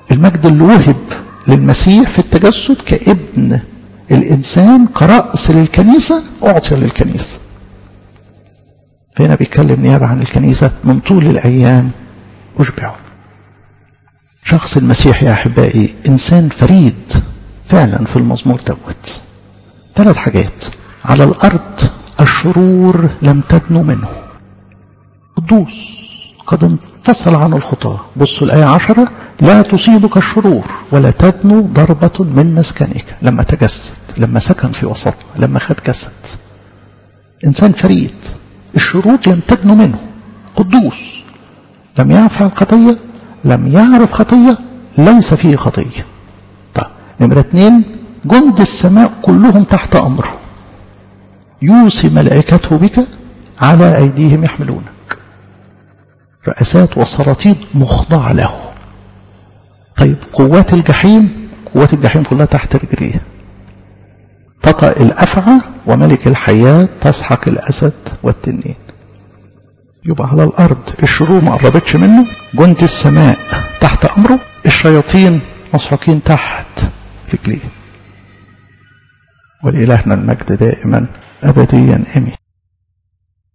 المجد اللي وهب للمسيح في التجسد كابن الإنسان كرأس للكنيسة أعطي للكنيسة فهنا بيتكلم نيابة عن الكنيسة من طول الأيام أشبعه شخص المسيح يا أحبائي إنسان فريد فعلا في المزمور دوت ثلاث حاجات على الأرض الشرور لم تدنو منه قدوس قد انفصل عن الخطاة بصوا الآية عشرة لا تصيبك الشرور ولا تدنو ضربة من مسكنك لما تجسد لما سكن في وسطنا لما خد جسد إنسان فريد الشرور لم تدنو منه قدوس لم يفعل خطية لم يعرف خطية ليس فيه خطية طيب نمرة اتنين جند السماء كلهم تحت أمره يوصي ملائكته بك على أيديهم يحملونك رئاسات وسلاطين مخضعة له طيب قوات الجحيم قوات الجحيم كلها تحت رجليه تطأ الأفعى وملك الحياة تسحق الأسد والتنين يبقى على الأرض الشرور ما قربتش منه جند السماء تحت أمره الشياطين مسحوقين تحت رجليه ولإلهنا المجد دائما أبديا آمين